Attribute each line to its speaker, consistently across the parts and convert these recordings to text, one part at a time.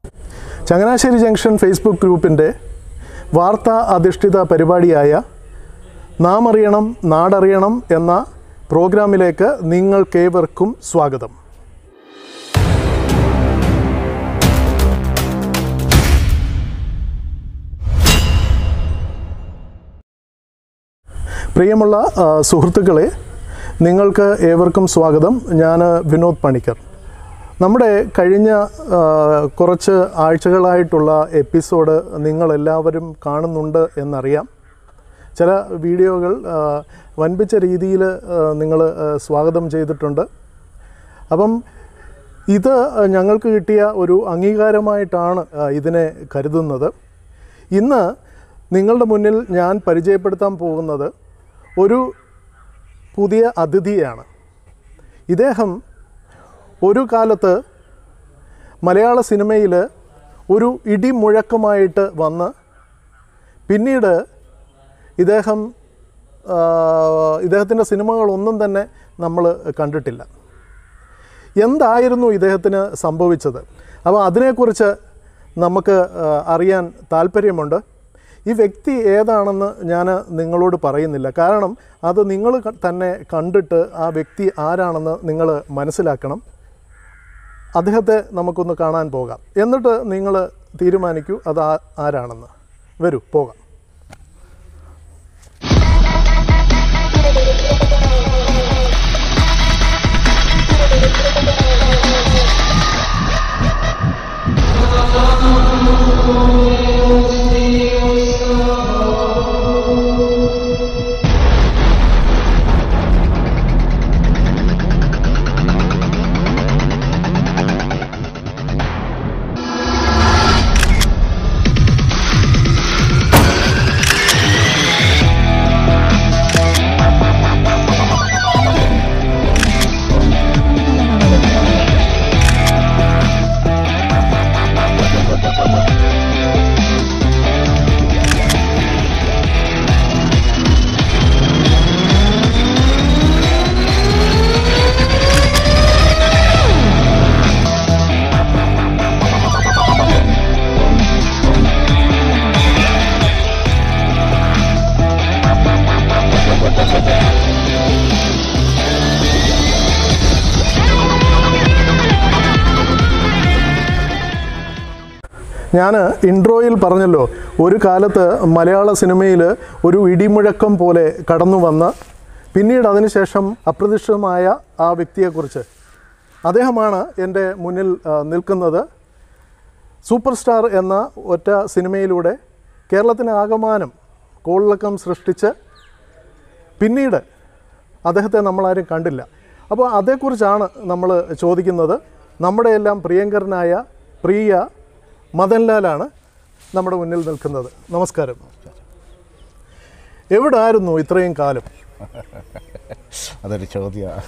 Speaker 1: Changanassery junction Facebook ഗ്രൂപ്പിൻ്റെ വാർത്താ അധിഷ്ഠിത പരിപാടിയായ നാം അറിയണം നാടറിയണം എന്ന പ്രോഗ്രാമിലേക്ക് നിങ്ങൾക്കേവർക്കും സ്വാഗതം പ്രിയമുള്ള ആ, സുഹൃത്തുക്കളെ നിങ്ങൾക്ക് ഏവർക്കും സ്വാഗതം ഞാൻ വിനോദ് പണിക്കർ നമ്മുടെ കഴിഞ്ഞ ആ, കുറച്ച് ആഴ്ചകളായിട്ടുള്ള എപ്പിസോഡ് നിങ്ങളെല്ലാവരും കാണുന്നുണ്ട് എന്നറിയാം ചില വീഡിയോകൾ ആ, വൻപിച്ച രീതിയിൽ നിങ്ങൾ സ്വാഗതം ചെയ്തിട്ടുണ്ട് അപ്പം ഇത് ഞങ്ങൾക്ക് കിട്ടിയ ഒരു അംഗീകാരമായിട്ടാണ് ആ, ഇതിനെ കരുതുന്നത് ഇന്ന് നിങ്ങളുടെ മുന്നിൽ ഞാൻ പരിചയപ്പെടുത്താൻ പോകുന്നത് ഒരു പുതിയ അതിഥിയാണ് ഇദ്ദേഹം ഒരു കാലത്ത് മലയാള സിനിമയിൽ ഒരു ഇടിമുഴക്കമായിട്ട് വന്ന് പിന്നീട് ഇദ്ദേഹം ആ, ഇദ്ദേഹത്തിൻ്റെ സിനിമകളൊന്നും തന്നെ നമ്മൾ കണ്ടിട്ടില്ല എന്തായിരുന്നു ഇദ്ദേഹത്തിന് സംഭവിച്ചത് അപ്പോൾ അതിനെക്കുറിച്ച് നമുക്ക് ആ, അറിയാൻ താല്പര്യമുണ്ട് ഈ വ്യക്തി ഏതാണെന്ന് ഞാൻ നിങ്ങളോട് പറയുന്നില്ല കാരണം അത് നിങ്ങൾ ക- തന്നെ കണ്ടിട്ട് ആ വ്യക്തി ആരാണെന്ന് നിങ്ങൾ മനസ്സിലാക്കണം അദ്ദേഹത്തെ നമുക്കൊന്ന് കാണാൻ പോകാം എന്നിട്ട് നിങ്ങൾ തീരുമാനിക്കൂ അത് ആ- ആരാണെന്ന് വരൂ പോകാം ഞാൻ ഇൻട്രോയിൽ പറഞ്ഞല്ലോ ഒരു കാലത്ത് മലയാള സിനിമയിൽ ഒരു ഇടിമുഴക്കം പോലെ കടന്നു വന്ന് പിന്നീട് അതിനുശേഷം അപ്രതിഷ്ഠിതമായ ആ വ്യക്തിയെക്കുറിച്ച് അദ്ദേഹമാണ് എൻ്റെ മുന്നിൽ ആ, നിൽക്കുന്നത് സൂപ്പർ സ്റ്റാർ എന്ന ഒറ്റ സിനിമയിലൂടെ കേരളത്തിന് ആകമാനം കോളിളക്കം സൃഷ്ടിച്ച് പിന്നീട് അദ്ദേഹത്തെ നമ്മളാരും കണ്ടില്ല അപ്പോൾ അതേക്കുറിച്ചാണ് നമ്മൾ ചോദിക്കുന്നത് നമ്മുടെ എല്ലാം പ്രിയങ്കരനായ പ്രിയ മദൻലാലാണ് നമ്മുടെ മുന്നിൽ നിൽക്കുന്നത് നമസ്കാരം എവിടായിരുന്നു ഇത്രയും കാലം
Speaker 2: അതൊരു ചോദ്യമാണ്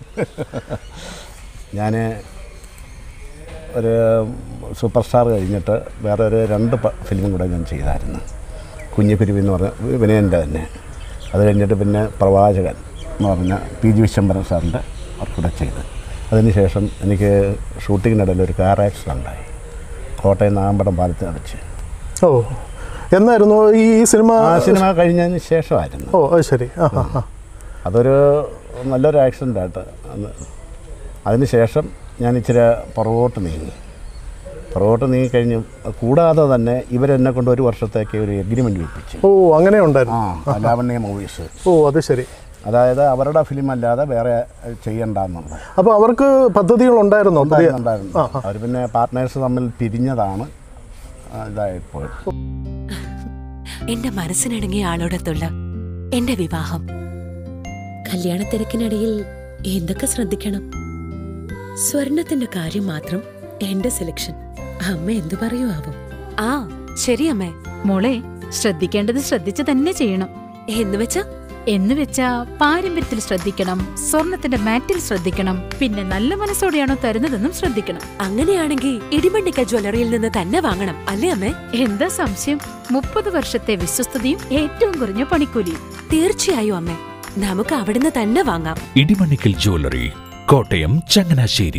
Speaker 2: ഞാൻ ഒരു സൂപ്പർ സ്റ്റാർ കഴിഞ്ഞിട്ട് വേറെ ഒരു രണ്ട് പ- ഫിലിമും കൂടെ ഞാൻ ചെയ്തായിരുന്നു കുഞ്ഞിക്കുരുവി എന്ന് പറഞ്ഞ വിനയൻ്റെ തന്നെ അത് കഴിഞ്ഞിട്ട് പിന്നെ പ്രവാചകൻ എന്ന് പറഞ്ഞ പി ജി വിശ്വംബരൻ സാറിൻ്റെ കൂടെ ചെയ്ത് അതിനുശേഷം എനിക്ക് ഷൂട്ടിങ്ങിനിടയിൽ ഒരു കാർ ആക്സിഡൻ്റ് ഉണ്ടായി കോട്ടയം നാമ്പടം പാലത്തിന് വെച്ച്
Speaker 1: ഓ എന്നായിരുന്നു ഈ സിനിമ
Speaker 2: ആ സിനിമ കഴിഞ്ഞതിന് ശേഷമായിരുന്നു
Speaker 1: ഓ അത് ശരി ആ ആ ആ
Speaker 2: അതൊരു നല്ലൊരു ആക്സിഡൻ്റ് ആയിട്ട് അന്ന് അതിന് ശേഷം ഞാൻ ഇച്ചിരി പുറകോട്ട് നീങ്ങി പുറകോട്ട് നീങ്ങിക്കഴിഞ്ഞു കൂടാതെ തന്നെ ഇവരെന്നെ കൊണ്ട് ഒരു വർഷത്തേക്ക് ഒരു എഗ്രിമെൻ്റ് വെപ്പിച്ചു
Speaker 1: ഓ അങ്ങനെ ഉണ്ടായിരുന്നു
Speaker 2: ആ ലാവണ്യ മൂവീസ്
Speaker 1: ഓ അത് ശരി
Speaker 2: അതായത് അവരുടെ ഫിലിം അല്ലാതെ വേറെ ചെയ്യണ്ടെന്നുള്ളത്
Speaker 1: അപ്പോൾ അവർക്ക് പദ്ധതികൾ ഉണ്ടായിരുന്നോ പുതിയ
Speaker 2: ഉണ്ടായിരുന്നു അവർ പിന്നെ പാർട്ട്നേഴ്സ് തമ്മിൽ പിരിഞ്ഞതാണ് ആ, ഇതായിപ്പോയത്
Speaker 3: എന്റെ മനസ്സിനിണങ്ങിയ ആളോടത്തുള്ള എന്റെ വിവാഹം കല്യാണ തിരക്കിനിടയിൽ എന്തൊക്കെ ശ്രദ്ധിക്കണം സ്വർണത്തിന്റെ കാര്യം മാത്രം എന്റെ സെലക്ഷൻ അമ്മ എന്തു പറയൂ ആവും
Speaker 4: ആ ശരിയമ്മേ
Speaker 5: മോളെ ശ്രദ്ധിക്കേണ്ടത് ശ്രദ്ധിച്ചു തന്നെ ചെയ്യണം
Speaker 3: എന്ന് വെച്ചാ
Speaker 5: എന്ന് വെച്ചാ പാരമ്പര്യത്തിൽ ശ്രദ്ധിക്കണം സ്വർണത്തിന്റെ മാറ്റിൽ ശ്രദ്ധിക്കണം പിന്നെ നല്ല മനസ്സോടെയാണോ തരുന്നതെന്നും ശ്രദ്ധിക്കണം
Speaker 3: അങ്ങനെയാണെങ്കിൽ ഇടിമണ്ണിക്കൽ ജ്വല്ലറിയിൽ നിന്ന് തന്നെ വാങ്ങണം അല്ലേ അമ്മേ
Speaker 5: എന്താ സംശയം മുപ്പത് വർഷത്തെ വിശ്വസ്തതയും ഏറ്റവും കുറഞ്ഞ പണിക്കൂലിയും
Speaker 3: തീർച്ചയായും അമ്മേ നമുക്ക് അവിടുന്ന് തന്നെ വാങ്ങാം
Speaker 6: ഇടിമണ്ണിക്കൽ ജ്വല്ലറി കോട്ടയം ചങ്ങനാശ്ശേരി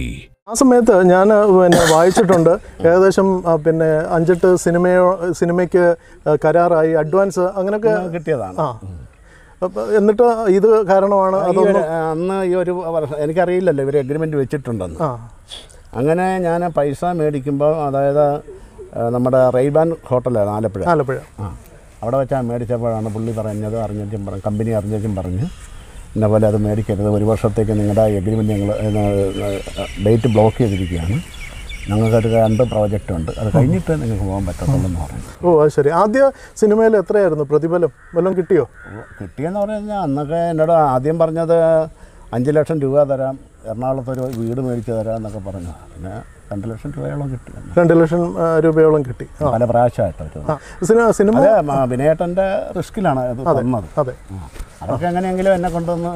Speaker 1: ആ സമയത്ത് ഞാൻ പിന്നെ വായിച്ചിട്ടുണ്ട് ഏകദേശം ആ, പിന്നെ അഞ്ചെട്ട് സിനിമയോ സിനിമയ്ക്ക് ആ, കരാറായി അഡ്വാൻസ് അങ്ങനെയൊക്കെ
Speaker 2: കിട്ടിയതാണ്
Speaker 1: ആ അപ്പൊ എന്നിട്ട് ഇത് കാരണമാണ്
Speaker 2: ഈ
Speaker 1: അതൊന്നും
Speaker 2: ഒരു- അന്ന് ഈ ഒരു വർഷം എനിക്കറിയില്ലല്ലോ ഇവർ എഗ്രിമെൻ്റ് വെച്ചിട്ടുണ്ടെന്ന്
Speaker 1: ആ
Speaker 2: അങ്ങനെ ഞാൻ പൈസ മേടിക്കുമ്പോൾ അതായത് ആ, നമ്മുടെ റെയ്ബാൻ ഹോട്ടലാണ് ആലപ്പുഴ
Speaker 1: ആലപ്പുഴ
Speaker 2: ആ അവിടെ വെച്ചാൽ മേടിച്ചപ്പോഴാണ് പുള്ളി പറഞ്ഞത് അറിഞ്ഞേച്ചും പറഞ്ഞു കമ്പനി അറിഞ്ഞേച്ചും പറഞ്ഞു എന്നെ പോലെ അത് മേടിക്കരുത് ഒരു വർഷത്തേക്ക് നിങ്ങളുടെ എഗ്രിമെൻറ്റ് ഞങ്ങൾ ഡേറ്റ് ബ്ലോക്ക് ചെയ്തിരിക്കുകയാണ് ഞങ്ങൾക്കൊരു രണ്ട് പ്രോജക്റ്റ് ഉണ്ട് അത് കഴിഞ്ഞിട്ട് നിങ്ങൾക്ക് പോകാൻ പറ്റത്തുള്ളൂ എന്ന് പറഞ്ഞു
Speaker 1: ഓ അത് ശരി ആദ്യ സിനിമയിൽ എത്രയായിരുന്നു പ്രതിഫലം വല്ലതും കിട്ടിയോ
Speaker 2: കിട്ടിയെന്ന് പറഞ്ഞു കഴിഞ്ഞാൽ അന്നൊക്കെ എന്നോട് ആദ്യം പറഞ്ഞത് അഞ്ച് ലക്ഷം രൂപ തരാം എറണാകുളത്ത് ഒരു വീട് മേടിച്ച് തരാം എന്നൊക്കെ പറഞ്ഞു പിന്നെ രണ്ട് ലക്ഷം രൂപയോളം കിട്ടി
Speaker 1: രണ്ട് ലക്ഷം ആ, രൂപയോളം കിട്ടി ആ
Speaker 2: പല പ്രാവശ്യമായിട്ട് ഒരു
Speaker 1: ആ സിനിമ സിനിമ
Speaker 2: അതെ മ- വിനയേട്ടൻ്റെ റിസ്കിലാണ് ഇത് തന്നത്
Speaker 1: അതെ
Speaker 2: ആ. അവർക്ക് എങ്ങനെയെങ്കിലും എന്നെ കൊണ്ടുവന്ന്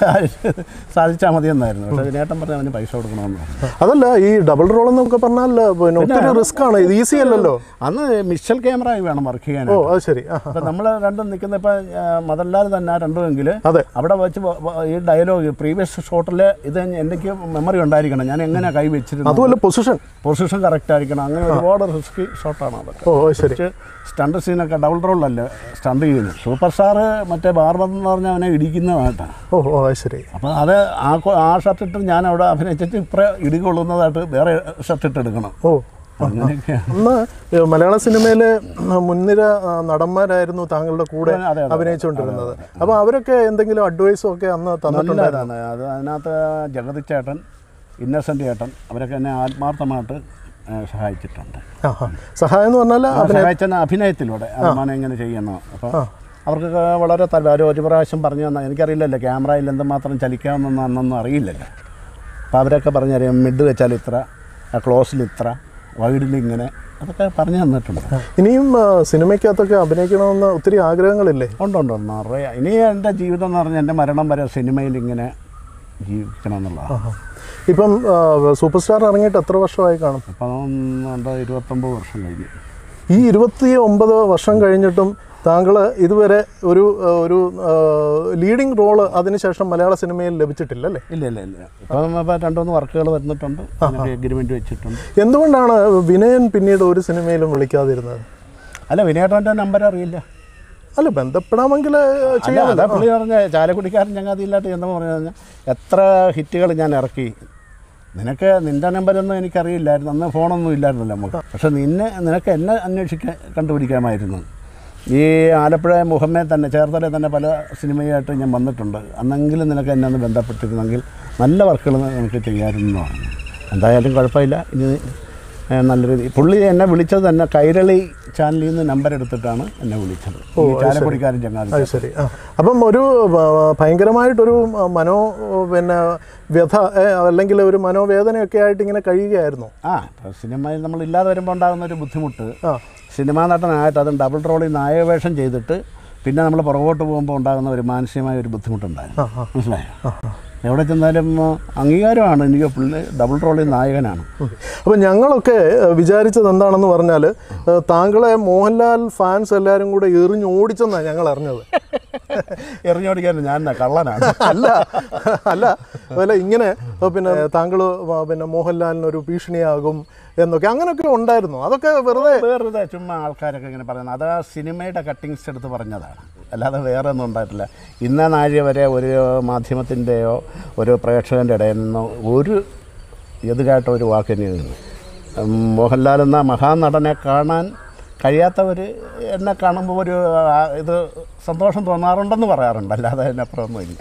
Speaker 2: സാധിച്ചാൽ മതിയെന്നായിരുന്നു പക്ഷേ വിനയേട്ടൻ പറഞ്ഞു അവന് പൈസ കൊടുക്കണമെന്ന് പറഞ്ഞു
Speaker 1: അതല്ല ഈ ഡബിൾ റോൾ എന്നൊക്കെ പറഞ്ഞാൽ പിന്നെ ഒത്തിരി റിസ്ക് ആണ് ഇത് ഈസി അല്ലല്ലോ
Speaker 2: അന്ന് മിഷൽ ക്യാമറ വേണം വർക്ക്
Speaker 1: ഓ
Speaker 2: ചെയ്യാനായിട്ട്
Speaker 1: അത് ശരി ആ
Speaker 2: അപ്പം നമ്മൾ രണ്ടും നിൽക്കുന്ന ഇപ്പം മദൻലാൽ തന്നെ രണ്ടുമെങ്കിൽ
Speaker 1: അതെ
Speaker 2: അവിടെ വെച്ച് വ- വ- ഈ ഡയലോഗ് പ്രീവിയസ് ഷോട്ടിൽ ഇത് എനിക്ക് മെമ്മറി ഉണ്ടായിരിക്കണം ഞാൻ എങ്ങനെ കൈ വെച്ചിരുന്നു
Speaker 1: അതുമല്ല പൊസിഷൻ
Speaker 2: പൊസിഷൻ കറക്റ്റ് ആയിരിക്കണം അങ്ങനെ ഒരുപാട് റിസ്കി ഷോട്ടാണ് അതൊക്കെ
Speaker 1: ഓ അത് ശരി
Speaker 2: കുറച്ച് സ്റ്റണ്ട് സീനൊക്കെ ഡബിൾ റോളല്ലേ സ്റ്റണ്ട് ചെയ്യുന്നത് സൂപ്പർ സ്റ്റാർ മറ്റേ ബാർബർ എന്ന് പറഞ്ഞാൽ അവനെ ഇടിക്കുന്നതായിട്ടാണ്
Speaker 1: ഓ ഓ അത് ശരി
Speaker 2: അപ്പോൾ അത് ആ കൊ- ആ ഷർട്ട് ഇട്ട് ഞാൻ അവിടെ അഭിനയിച്ചിട്ട് ഇപ്പറേ ഇടികൊള്ളുന്നതായിട്ട് വേറെ ഷർട്ട് ഇട്ട് എടുക്കണം
Speaker 1: ഓ
Speaker 2: അങ്ങനെയൊക്കെയാണ്
Speaker 1: അന്ന് ഏ, മലയാള സിനിമയിലെ മുൻനിര ആ, നടന്മാരായിരുന്നു താങ്കളുടെ കൂടെ
Speaker 2: അതെ, അതെ,
Speaker 1: അഭിനയിച്ചുകൊണ്ടിരുന്നത് അപ്പോൾ അവരൊക്കെ എന്തെങ്കിലും അഡ്വൈസും ഒക്കെ അന്ന് തന്നിട്ടുണ്ടായിരുന്നു
Speaker 2: നല്ലതാണ് അത് അതിനകത്ത് ജഗതി ചേട്ടൻ ഇന്നസെൻ്റ് ചേട്ടൻ അവരൊക്കെ എന്നെ ആത്മാർത്ഥമായിട്ട് ഏ, സഹായിച്ചിട്ടുണ്ട്
Speaker 1: ആ ആ. സഹായം എന്ന് പറഞ്ഞാൽ
Speaker 2: ആ, സഹായിച്ചെന്നെ അഭിനയത്തിലൂടെ അഭിമാനം എങ്ങനെ ചെയ്യണം അപ്പോൾ അവർക്കൊക്കെ വളരെ താല്പര്യം ഒരു പ്രാവശ്യം പറഞ്ഞു തന്നാൽ എനിക്കറിയില്ലല്ലോ ക്യാമറയിൽ എന്തുമാത്രം ചലിക്കാമെന്നൊന്നും അന്നൊന്നും അറിയില്ലല്ലോ അപ്പോൾ അവരൊക്കെ പറഞ്ഞു തരാം മിഡ് വെച്ചാൽ ഇത്ര ക്ലോസിൽ ഇത്ര വൈഡിൽ ഇങ്ങനെ അതൊക്കെ പറഞ്ഞു തന്നിട്ടുണ്ട്
Speaker 1: ഇനിയും ആ, സിനിമയ്ക്കകത്തൊക്കെ അഭിനയിക്കണമെന്ന് ഒത്തിരി ആഗ്രഹങ്ങളില്ലേ
Speaker 2: ഉണ്ട് ഉണ്ട് ഉണ്ട് നിറയെ ഇനി എൻ്റെ ജീവിതം എന്ന് പറഞ്ഞാൽ എൻ്റെ മരണം വരെ സിനിമയിൽ ഇങ്ങനെ ജീവിക്കണം എന്നുള്ളതാണ്
Speaker 1: ആഹാ. ഇപ്പം ആ, സൂപ്പർ സ്റ്റാർ ഇറങ്ങിയിട്ട് എത്ര വർഷമായി കാണും
Speaker 2: അപ്പം എന്താ ഇരുപത്തൊമ്പത് വർഷം കഴിഞ്ഞു
Speaker 1: ഈ ഇരുപത്തി ഒമ്പത് വർഷം കഴിഞ്ഞിട്ടും താങ്കൾ ഇതുവരെ ഒരു ആ, ഒരു ലീഡിംഗ് റോള് അതിനുശേഷം മലയാള സിനിമയിൽ ലഭിച്ചിട്ടില്ല അല്ലേ
Speaker 2: ഇല്ല ഇല്ല ഇല്ല ഇപ്പം ഇപ്പം രണ്ടുമൂന്ന് വർക്കുകൾ വരുന്നിട്ടുണ്ട് എഗ്രിമെൻറ്റ് വെച്ചിട്ടുണ്ട്
Speaker 1: എന്തുകൊണ്ടാണ് വിനയൻ പിന്നീട് ഒരു സിനിമയിലും വിളിക്കാതിരുന്നത്
Speaker 2: അല്ല വിനയേട്ടൻ്റെ നമ്പർ അറിയില്ല
Speaker 1: അല്ല ബന്ധപ്പെടാമെങ്കിൽ
Speaker 2: അല്ല
Speaker 1: ചെയ്യാമല്ലോ
Speaker 2: അതാ പുള്ളി പറഞ്ഞ ചാലക്കുടിക്കാരൻ ചങ്ങാതിയില്ലാട്ട് എന്ന് പറഞ്ഞാൽ എത്ര ഹിറ്റുകൾ ഞാൻ ഇറക്കി നിനക്ക് നിൻ്റെ നമ്പരൊന്നും എനിക്കറിയില്ലായിരുന്നു അന്ന് ഫോണൊന്നും ഇല്ലായിരുന്നല്ലോ നമുക്ക് പക്ഷെ നിന്നെ നിനക്ക് എന്നെ അന്വേഷിക്കാൻ കണ്ടുപിടിക്കാമായിരുന്നു ഈ ആലപ്പുഴ മുഹമ്മേ തന്നെ ചേർത്തല തന്നെ പല സിനിമയായിട്ട് ഞാൻ വന്നിട്ടുണ്ട് അന്നെങ്കിലും നിനക്ക് എന്നെ ഒന്ന് ബന്ധപ്പെട്ടിരുന്നെങ്കിൽ നല്ല വർക്കുകൾ നിനക്ക് ചെയ്യാമായിരുന്നു എന്ന് പറഞ്ഞു എന്തായാലും കുഴപ്പമില്ല ഇനി ഏ, നല്ല രീതി പുള്ളി എന്നെ വിളിച്ചത് തന്നെ കൈരളി ചാനലിൽ നിന്ന് നമ്പർ എടുത്തിട്ടാണ് എന്നെ വിളിച്ചത് ഈ ചാലക്കുടിക്കാരൻ ചങ്ങാതി
Speaker 1: അത് ശരി ആ അപ്പം ഒരു ആ, ഭയങ്കരമായിട്ടൊരു ആ, മനോ പിന്നെ വ്യഥ ഏ, അല്ലെങ്കിൽ ഒരു മനോവേദനയൊക്കെ ആയിട്ട് ഇങ്ങനെ കഴിയുകയായിരുന്നു
Speaker 2: ആ ഇപ്പോൾ സിനിമയിൽ നമ്മൾ ഇല്ലാതെ വരുമ്പോൾ ഉണ്ടാകുന്ന ഒരു ബുദ്ധിമുട്ട്
Speaker 1: ആ
Speaker 2: സിനിമാ നടനായിട്ട് അതും ഡബിൾ റോളിൽ നായകവേഷം ചെയ്തിട്ട് പിന്നെ നമ്മൾ പുറകോട്ട് പോകുമ്പോൾ ഉണ്ടാകുന്ന ഒരു മാനസികമായ ഒരു ബുദ്ധിമുട്ടുണ്ടായിരുന്നു
Speaker 1: ആ, ആ.
Speaker 2: മനസ്സിലായോ എവിടെ ചെന്നാലും ആ, അംഗീകാരമാണ് എനിക്ക് പുള്ളി ഡബിൾ റോളിൽ നായകനാണ്
Speaker 1: അപ്പം ഞങ്ങളൊക്കെ ഏ, വിചാരിച്ചത് എന്താണെന്ന് പറഞ്ഞാൽ ഏ, താങ്കളെ മോഹൻലാൽ ഫാൻസ് എല്ലാവരും കൂടെ എറിഞ്ഞ് ഓടിച്ചെന്നാണ് ഞങ്ങൾ അറിഞ്ഞത്
Speaker 2: എറിഞ്ഞോടിക്കാൻ ഞാൻ എന്നാ, കള്ളനാണ്
Speaker 1: അല്ല അല്ല അല്ല ഇങ്ങനെ ഏ, പിന്നെ താങ്കൾ പിന്നെ മോഹൻലാലിനൊരു ഭീഷണിയാകും എന്നൊക്കെ അങ്ങനെയൊക്കെ ഉണ്ടായിരുന്നു അതൊക്കെ വെറുതെ
Speaker 2: വേറെ ചുമ്മാ ആൾക്കാരൊക്കെ ഇങ്ങനെ പറയുന്നത് അത് ആ സിനിമയുടെ കട്ടിങ്സ് എടുത്ത് പറഞ്ഞതാണ് അല്ലാതെ വേറെ ഒന്നും ഉണ്ടായിട്ടില്ല ഇന്ന നാഴിക വരെ ഒരു മാധ്യമത്തിൻ്റെയോ ഒരു പ്രേക്ഷകൻ്റെ ഇടയിൽ നിന്നോ ഒരു എതിരായിട്ട് ഒരു വാക്കിന് മോഹൻലാൽ എന്ന മഹാനടനെ കാണാൻ കഴിയാത്തവർ എന്നെ കാണുമ്പോൾ ഒരു ആ, ഇത് സന്തോഷം തോന്നാറുണ്ടെന്ന് പറയാറുണ്ട് അല്ലാതെ അതിനപ്പുറമൊന്നും ഇല്ല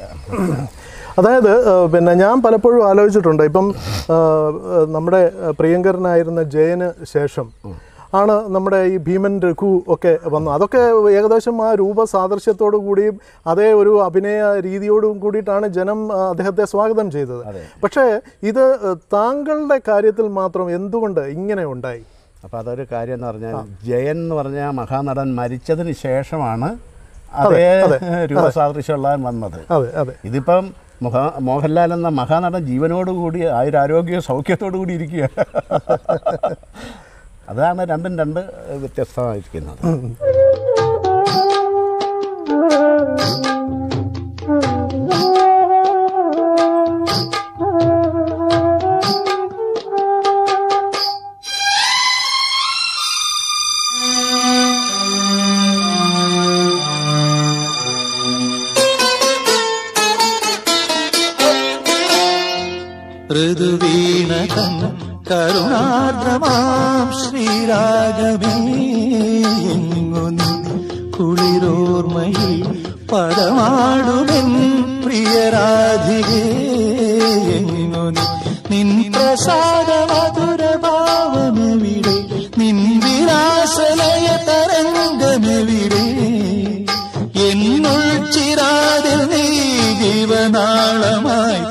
Speaker 1: അതായത് ഏഹ്, പിന്നെ ഞാൻ പലപ്പോഴും ആലോചിച്ചിട്ടുണ്ട് ഇപ്പം ഏഹ്, ഏഹ്, നമ്മുടെ പ്രിയങ്കരനായിരുന്ന ജയന് ശേഷം ആണ് നമ്മുടെ ഈ ഭീമൻ രഘു ഒക്കെ വന്നു അതൊക്കെ ഏകദേശം ആ രൂപ സാദൃശ്യത്തോടു കൂടിയും അതേ ഒരു അഭിനയ രീതിയോടും കൂടിയിട്ടാണ് ജനം ആ, അദ്ദേഹത്തെ സ്വാഗതം ചെയ്തത് പക്ഷേ ഇത് ഏഹ്, താങ്കളുടെ കാര്യത്തിൽ മാത്രം എന്തുകൊണ്ട് ഇങ്ങനെ ഉണ്ടായി
Speaker 2: അപ്പോൾ അതൊരു കാര്യം എന്ന് പറഞ്ഞാൽ ജയൻ എന്ന് പറഞ്ഞ മഹാനടൻ മരിച്ചതിന് ശേഷമാണ് അതേ രൂപസാദൃശ്യമുള്ളവൻ വന്നത്
Speaker 1: അതെ അതെ
Speaker 2: ഇതിപ്പം മുഖ മോഹൻലാൽ എന്ന മഹാനടൻ ജീവനോടുകൂടി ആയുരാരോഗ്യ സൗഖ്യത്തോടു കൂടി ഇരിക്കുക അതാണ് രണ്ടും രണ്ട് വ്യത്യസ്തമായിരിക്കുന്നത്
Speaker 6: മൃദുവീണതൻ കരുണാർദ്രമാം ശ്രീരാഗമേ എങ്ങു നീ കുളിരോർമ്മയിൽ പദമാടുമെൻ പ്രിയരാധികേ എങ്ങു നീ നിൻ പ്രസാദ മധുരഭാവമെവിടെ നിൻ വിലാസലയ തരംഗമെവിടെ എന്നുൾ ചിരാതിൽ നീ ജീവനാളമായി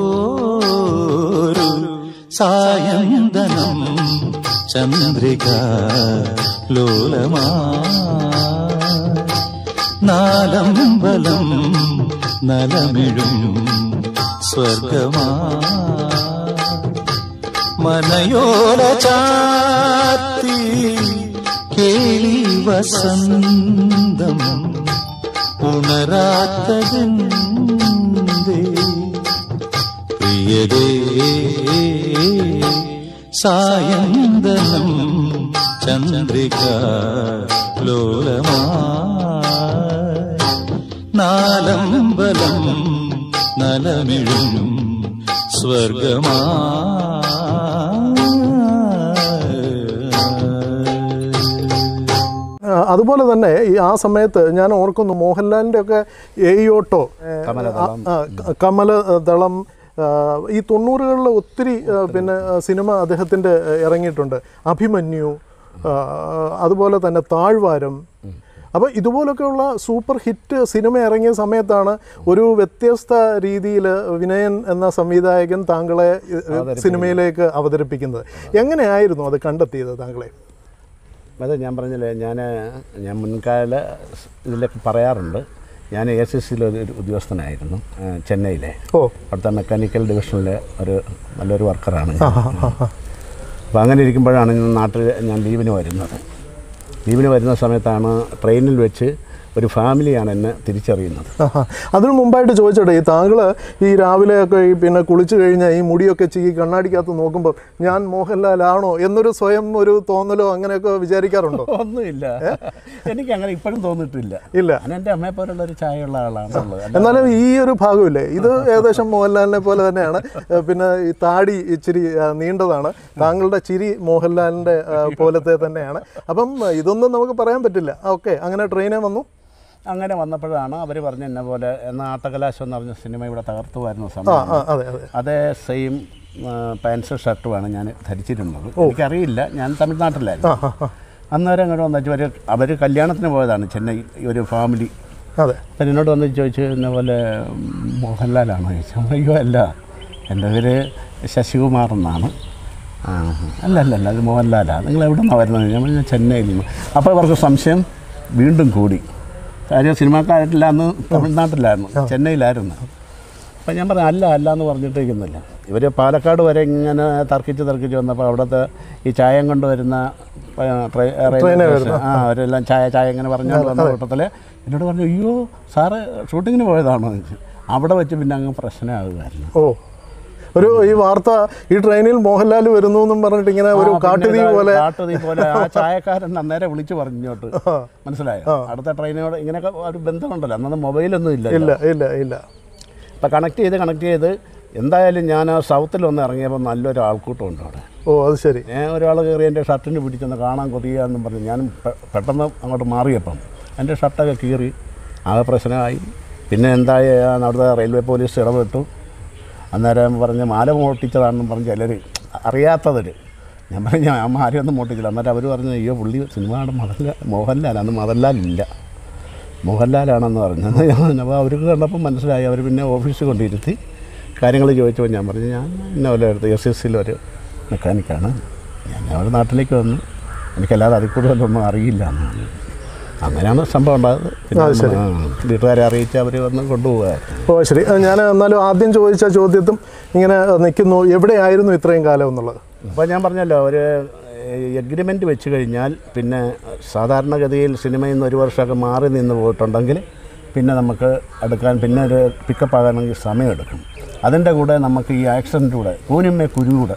Speaker 6: പോരു സായന്തനം ചന്ദ്രിക ലോലമാ നാലമ്പലം നലമിഴും സ്വർഗമാ മനയോല ചാത്തി കേളി വസന്തം ഉണരാത്തതെന്തേ പ്രിയതേ സായന്തനം ചന്ദ്രിക ലോലമാ നാലമ്പലം നലമിഴും സ്വർഗമാ
Speaker 1: ആ, അതുപോലെ തന്നെ ഈ ആ സമയത്ത് ഞാൻ ഓർക്കുന്നു മോഹൻലാലിൻ്റെ ഒക്കെ എയോട്ടോ
Speaker 2: കമലദളം.
Speaker 1: കമലദളം ആ, ഈ തൊണ്ണൂറുകളിൽ ഒത്തിരി ആ, പിന്നെ ആ, സിനിമ അദ്ദേഹത്തിൻ്റെ ഇറങ്ങിയിട്ടുണ്ട് അഭിമന്യു ആ, അതുപോലെ തന്നെ താഴ്വാരം അപ്പോൾ ഇതുപോലൊക്കെയുള്ള സൂപ്പർ ഹിറ്റ് സിനിമ ഇറങ്ങിയ സമയത്താണ് ഒരു വ്യത്യസ്ത രീതിയിൽ വിനയൻ എന്ന സംവിധായകൻ താങ്കളെ ഏ, സിനിമയിലേക്ക് അവതരിപ്പിക്കുന്നത് എങ്ങനെയായിരുന്നു അത് കണ്ടെത്തിയത് താങ്കളെ
Speaker 2: അത് ഞാൻ പറഞ്ഞില്ലേ ഞാൻ ഞാൻ മുൻകാല ഇതിലൊക്കെ പറയാറുണ്ട് ഞാൻ എ സി സിയിലൊരു ഒരു ഉദ്യോഗസ്ഥനായിരുന്നു ആ, ചെന്നൈയിലെ
Speaker 1: ഓ
Speaker 2: അവിടുത്തെ മെക്കാനിക്കൽ ഡിവിഷനിലെ ഒരു നല്ലൊരു വർക്കറാണ് ഞാൻ. അപ്പോൾ അങ്ങനെ ഇരിക്കുമ്പോഴാണ് ഞാൻ നാട്ടിൽ ഞാൻ ലീവിന് വരുന്നത് ലീവിന് വരുന്ന സമയത്താണ് ട്രെയിനിൽ വെച്ച് ഒരു ഫാമിലിയാണ് എന്നെ തിരിച്ചറിയുന്നത്
Speaker 1: ആഹാ. അതിനു മുമ്പായിട്ട് ചോദിച്ചോട്ടെ ഈ താങ്കൾ ഈ രാവിലെയൊക്കെ ഈ പിന്നെ കുളിച്ചു കഴിഞ്ഞാൽ ഈ മുടിയൊക്കെ ചീകി കണ്ണാടിക്കകത്ത് നോക്കുമ്പോൾ ഞാൻ മോഹൻലാലാണോ എന്നൊരു സ്വയം ഒരു തോന്നലോ അങ്ങനെയൊക്കെ വിചാരിക്കാറുണ്ടോ
Speaker 2: ഒന്നുമില്ല എനിക്ക് അങ്ങനെ ഇപ്പോഴും തോന്നിയിട്ടില്ല
Speaker 1: ഇല്ല
Speaker 2: ഞാൻ എൻ്റെ അമ്മയെ പോലുള്ള ഒരു ചായയുള്ള ആളാണുള്ളത് അല്ല-
Speaker 1: എന്നാലും ഈ ഒരു ഭാഗമില്ലേ ഇത് ഏകദേശം മോഹൻലാലിനെ പോലെ തന്നെയാണ് ഏ, പിന്നെ ഈ താടി ഇച്ചിരി ആ, നീണ്ടതാണ് താങ്കളുടെ ചിരി മോഹൻലാലിൻ്റെ ആ, പോലത്തെ തന്നെയാണ് അപ്പം ഇതൊന്നും നമുക്ക് പറയാൻ പറ്റില്ല ഓക്കെ അങ്ങനെ ട്രെയിനെ വന്നു
Speaker 2: അങ്ങനെ വന്നപ്പോഴാണ് അവർ പറഞ്ഞ എന്നെ പോലെ എന്നാൽ ആട്ടകലാശം എന്ന് പറഞ്ഞ സിനിമ ഇവിടെ തകർത്തു വരുന്ന
Speaker 1: ആ
Speaker 2: സമയം
Speaker 1: ആ അതെ അതെ
Speaker 2: അതേ സെയിം പാൻസും ഷർട്ടുമാണ് ഞാൻ ധരിച്ചിരുന്നത് എനിക്കറിയില്ല ഞാൻ തമിഴ്നാട്ടിലായിരുന്നു അന്നേരം അങ്ങോട്ട് വന്നു അവർ അവർ കല്യാണത്തിന് പോയതാണ് ചെന്നൈ ഈ ഒരു ഫാമിലി
Speaker 1: അതെ
Speaker 2: അപ്പം എന്നോട് വന്ന് ചോദിച്ചു എന്നെ പോലെ മോഹൻലാലാണോ ചോദിച്ചു അയ്യോ അല്ല എൻ്റെ പേര് ശശികുമാർ എന്നാണ് ആ അല്ല അല്ല അല്ല അത് മോഹൻലാലാണ് നിങ്ങൾ എവിടെ നിന്നാണ് വരുന്നത് ഞാൻ പറഞ്ഞു ചെന്നൈയിൽ നിന്ന് അപ്പോൾ അവർക്ക് സംശയം വീണ്ടും കൂടി കാര്യം സിനിമാക്കാരില്ല അന്ന് തമിഴ്നാട്ടിലായിരുന്നു ചെന്നൈയിലായിരുന്നു അപ്പം ഞാൻ പറഞ്ഞു അല്ല അല്ല എന്ന് പറഞ്ഞിട്ടിരിക്കുന്നില്ല ഇവർ പാലക്കാട് വരെ ഇങ്ങനെ തർക്കിച്ച് തർക്കിച്ച് വന്നപ്പോൾ അവിടുത്തെ ഈ ചായം കൊണ്ടുവരുന്ന ആ, ട്രെ- റെയിൽവേ സ്റ്റേഷൻ, ആ അവരെല്ലാം ചായ ചായ ഇങ്ങനെ പറഞ്ഞുകൊണ്ട് വന്ന കൂട്ടത്തിൽ എന്നോട് പറഞ്ഞു അയ്യോ സാറ് ഷൂട്ടിങ്ങിന് പോയതാണോ എന്ന് ചോദിച്ചു അവിടെ വെച്ച് പിന്നെ അങ്ങ് പ്രശ്നമാകുമായിരുന്നു
Speaker 1: ഓ ഒരു ഈ വാർത്ത ഈ ട്രെയിനിൽ മോഹൻലാൽ വരുന്നു എന്നും പറഞ്ഞിട്ട് ഇങ്ങനെ ഒരു
Speaker 2: ആ, പിന്നെ
Speaker 1: കാട്ടുതീ
Speaker 2: ഇതാ
Speaker 1: പോലെ
Speaker 2: കാട്ടുതീ പോലെ ആ ചായക്കാരൻ അന്നേരം വിളിച്ചു പറഞ്ഞോട്ട് മനസ്സിലായോ അടുത്ത ട്രെയിനോട് ഇങ്ങനെയൊക്കെ ഒരു ബന്ധമുണ്ടല്ലോ അന്നത് മൊബൈലൊന്നും ഇല്ല
Speaker 1: ഇല്ല ഇല്ല ഇല്ല
Speaker 2: അപ്പം കണക്ട് ചെയ്ത് കണക്ട് ചെയ്ത് എന്തായാലും ഞാൻ ആ സൗത്തിൽ വന്ന് ഇറങ്ങിയപ്പോൾ നല്ലൊരു ആൾക്കൂട്ടം ഉണ്ട് അവിടെ
Speaker 1: ഓ അത് ശരി
Speaker 2: ഞാൻ ഒരാൾ കയറി എൻ്റെ ഷർട്ടിന് പിടിച്ചൊന്ന് കാണാൻ കൊതിയാന്നും പറഞ്ഞു ഞാൻ പെ- പെട്ടെന്ന് അങ്ങോട്ട് മാറിയപ്പം എൻ്റെ ഷർട്ടൊക്കെ കീറി ആകെ പ്രശ്നമായി പിന്നെ എന്തായി അവിടുത്തെ റെയിൽവേ പോലീസ് ഇടപെട്ടു അന്നേരം പറഞ്ഞ് മാല മോട്ടിച്ചതാണെന്നും പറഞ്ഞ് ചിലർ അറിയാത്തവർ ഞാൻ പറഞ്ഞു ഞാൻ മാലയൊന്നും മോട്ടിച്ചില്ല അന്നേരം അവർ പറഞ്ഞു അയ്യോ പുള്ളി സിനിമയുടെ മോഹൻലാൽ മോഹൻലാൽ അന്ന് മോഹൻലാലില്ല മോഹൻലാലാണെന്ന് പറഞ്ഞു അന്ന് ഞാൻ അപ്പോൾ അവർക്ക് കണ്ടപ്പോൾ മനസ്സിലായി അവർ പിന്നെ ഓഫീസിൽ കൊണ്ടിരുത്തി കാര്യങ്ങൾ ചോദിച്ചപ്പോൾ ഞാൻ പറഞ്ഞു ഞാൻ ഇന്ന പോലെ എടുത്ത് എസ് എസ് സിയിലൊരു മെക്കാനിക്കാണ് ഞാൻ അവിടെ നാട്ടിലേക്ക് വന്നു എനിക്കല്ലാതെ അതിൽ കൂടുതലൊന്നും അറിയില്ല എന്ന് പറഞ്ഞു. അങ്ങനെയാണ് സംഭവം ഉണ്ടായത് പിന്നെ നമ്മൾ, ആ, വീട്ടുകാരെ അറിയിച്ച് അവർ വന്ന് കൊണ്ടുപോകായിരുന്നു
Speaker 1: ഓ ശരി ഞാൻ എന്നാലും ആദ്യം ചോദിച്ച ചോദ്യത്തും ഇങ്ങനെ നിൽക്കുന്നു എവിടെയായിരുന്നു ഇത്രയും കാലം എന്നുള്ളത്
Speaker 2: അപ്പോൾ ഞാൻ പറഞ്ഞല്ലോ ഒരു എഗ്രിമെൻറ്റ് വെച്ച് കഴിഞ്ഞാൽ പിന്നെ സാധാരണഗതിയിൽ സിനിമയിൽ നിന്ന് ഒരു വർഷമൊക്കെ മാറി നിന്ന് പോയിട്ടുണ്ടെങ്കിൽ പിന്നെ നമുക്ക് എടുക്കാൻ പിന്നെ ഒരു പിക്കപ്പ് ആകാനെങ്കിൽ സമയമെടുക്കും അതിൻ്റെ കൂടെ നമുക്ക് ഈ ആക്സിഡൻ്റ് കൂടെ കൂനിമ്മേ കുരുകൂടെ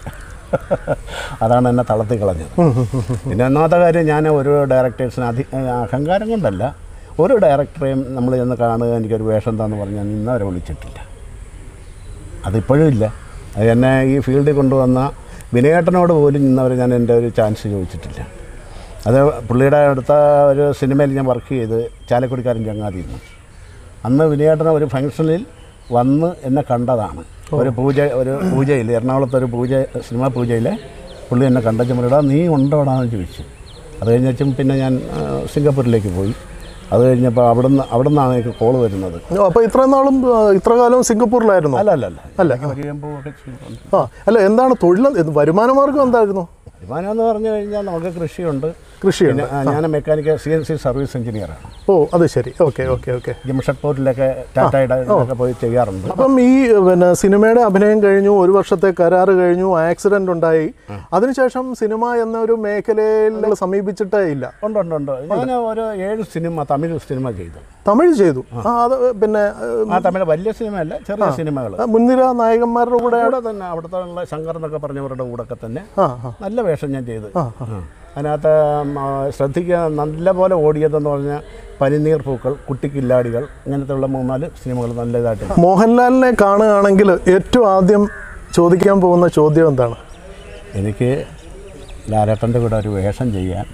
Speaker 2: അതാണ് എന്നെ തളർത്തി കളഞ്ഞത് പിന്നെ ഒന്നാമത്തെ കാര്യം ഞാൻ ഒരു ഡയറക്ടേഴ്സിന് അധി അഹങ്കാരം കൊണ്ടല്ല ഒരു ഡയറക്ടറെയും നമ്മൾ ചെന്ന് കാണുക എനിക്കൊരു വേഷം എന്താന്ന് പറഞ്ഞാൽ ഇന്നവരെ വിളിച്ചിട്ടില്ല അതിപ്പോഴും ഇല്ല അത് എന്നെ ഈ ഫീൽഡിൽ കൊണ്ടുവന്ന വിനയേട്ടനോട് പോലും ഇന്നവരെ ഞാൻ എൻ്റെ ഒരു ചാൻസ് ചോദിച്ചിട്ടില്ല അത് പുള്ളിയുടെ അടുത്ത ഒരു സിനിമയിൽ ഞാൻ വർക്ക് ചെയ്ത് ചാലക്കുടിക്കാരൻ ചങ്ങാതി നിന്ന് അന്ന് വിനയേട്ടൻ ഒരു ഫംഗ്ഷനിൽ വന്ന് എന്നെ കണ്ടതാണ് ഒരു പൂജ ഒരു പൂജയിൽ എറണാകുളത്ത് ഒരു പൂജ സിനിമാ പൂജയിൽ പുള്ളി എന്നെ കണ്ട ചുമരിടാ നീ ഉണ്ടോടാന്ന് ചോദിച്ചു അത് കഴിഞ്ഞച്ചും പിന്നെ ഞാൻ ആ, സിംഗപ്പൂരിലേക്ക് പോയി അത് കഴിഞ്ഞപ്പോൾ അവിടുന്ന് അവിടെ നിന്നാണ് എനിക്ക് കോൾ വരുന്നത്
Speaker 1: അപ്പോൾ ഇത്ര നാളും ആ, ഇത്ര കാലം സിംഗപ്പൂരിലായിരുന്നു
Speaker 2: അല്ല അല്ല അല്ല
Speaker 1: അല്ല.
Speaker 2: വരികയും പോവുകയൊക്കെ ചെയ്യുന്നുണ്ട്
Speaker 1: ആ അല്ല എന്താണ് തൊഴിൽ എന്ത് വരുമാന മാർഗം എന്തായിരുന്നു
Speaker 2: വരുമാനം എന്ന് പറഞ്ഞു കഴിഞ്ഞാൽ നമുക്ക് കൃഷിയുണ്ട്
Speaker 1: കൃഷിയുണ്ട്
Speaker 2: പിന്നെ ആ, ഞാൻ mechanical C N C service എഞ്ചിനീയറാണ്
Speaker 1: ഓ അത് ശരി ഓക്കെ ഓക്കെ ഓക്കെ
Speaker 2: ജംഷഡ്പൂരിലൊക്കെ ടാറ്റയുടെ ഒക്കെ പോയി ചെയ്യാറുണ്ട്
Speaker 1: അപ്പം ഈ പിന്നെ സിനിമയുടെ അഭിനയം കഴിഞ്ഞു ഒരു വർഷത്തെ കരാറ് കഴിഞ്ഞു ആക്സിഡന്റ് ഉണ്ടായി അതിനുശേഷം സിനിമ എന്ന ഒരു മേഖലയിൽ സമീപിച്ചിട്ടേ ഇല്ല
Speaker 2: ഉണ്ട് ഉണ്ട് ഉണ്ട് ഞാൻ ഒരു ഏഴ് സിനിമ തമിഴ് സിനിമ ചെയ്തു
Speaker 1: തമിഴ് ചെയ്തു ആ അത് പിന്നെ
Speaker 2: ആ തമിഴ് വലിയ സിനിമയല്ല ചെറിയ സിനിമകൾ
Speaker 1: ആ, മുൻനിര നായകന്മാരുടെ കൂടെ
Speaker 2: അവിടെ തന്നെ അവിടുത്തെ ഉള്ള ശങ്കർ എന്നൊക്കെ പറഞ്ഞവരുടെ കൂടെ ഒക്കെ തന്നെ
Speaker 1: ആ ആ
Speaker 2: നല്ല വേഷം ഞാൻ ചെയ്തു ആ. അതിനകത്ത് ഉം, ആ, ശ്രദ്ധിക്കുക നല്ലപോലെ ഓടിയതെന്ന് പറഞ്ഞാൽ പനിനീർ പൂക്കൾ കുട്ടിക്കില്ലാടികൾ ഇങ്ങനത്തെ ഉള്ള മൂന്നാല് സിനിമകൾ നല്ല ഇതായിട്ട്
Speaker 1: മോഹൻലാലിനെ കാണുകയാണെങ്കിൽ ഏറ്റവും ആദ്യം ചോദിക്കാൻ പോകുന്ന ചോദ്യം എന്താണ്
Speaker 2: എനിക്ക് ലാലേട്ടൻ്റെ കൂടെ ഒരു വേഷം ചെയ്യാൻ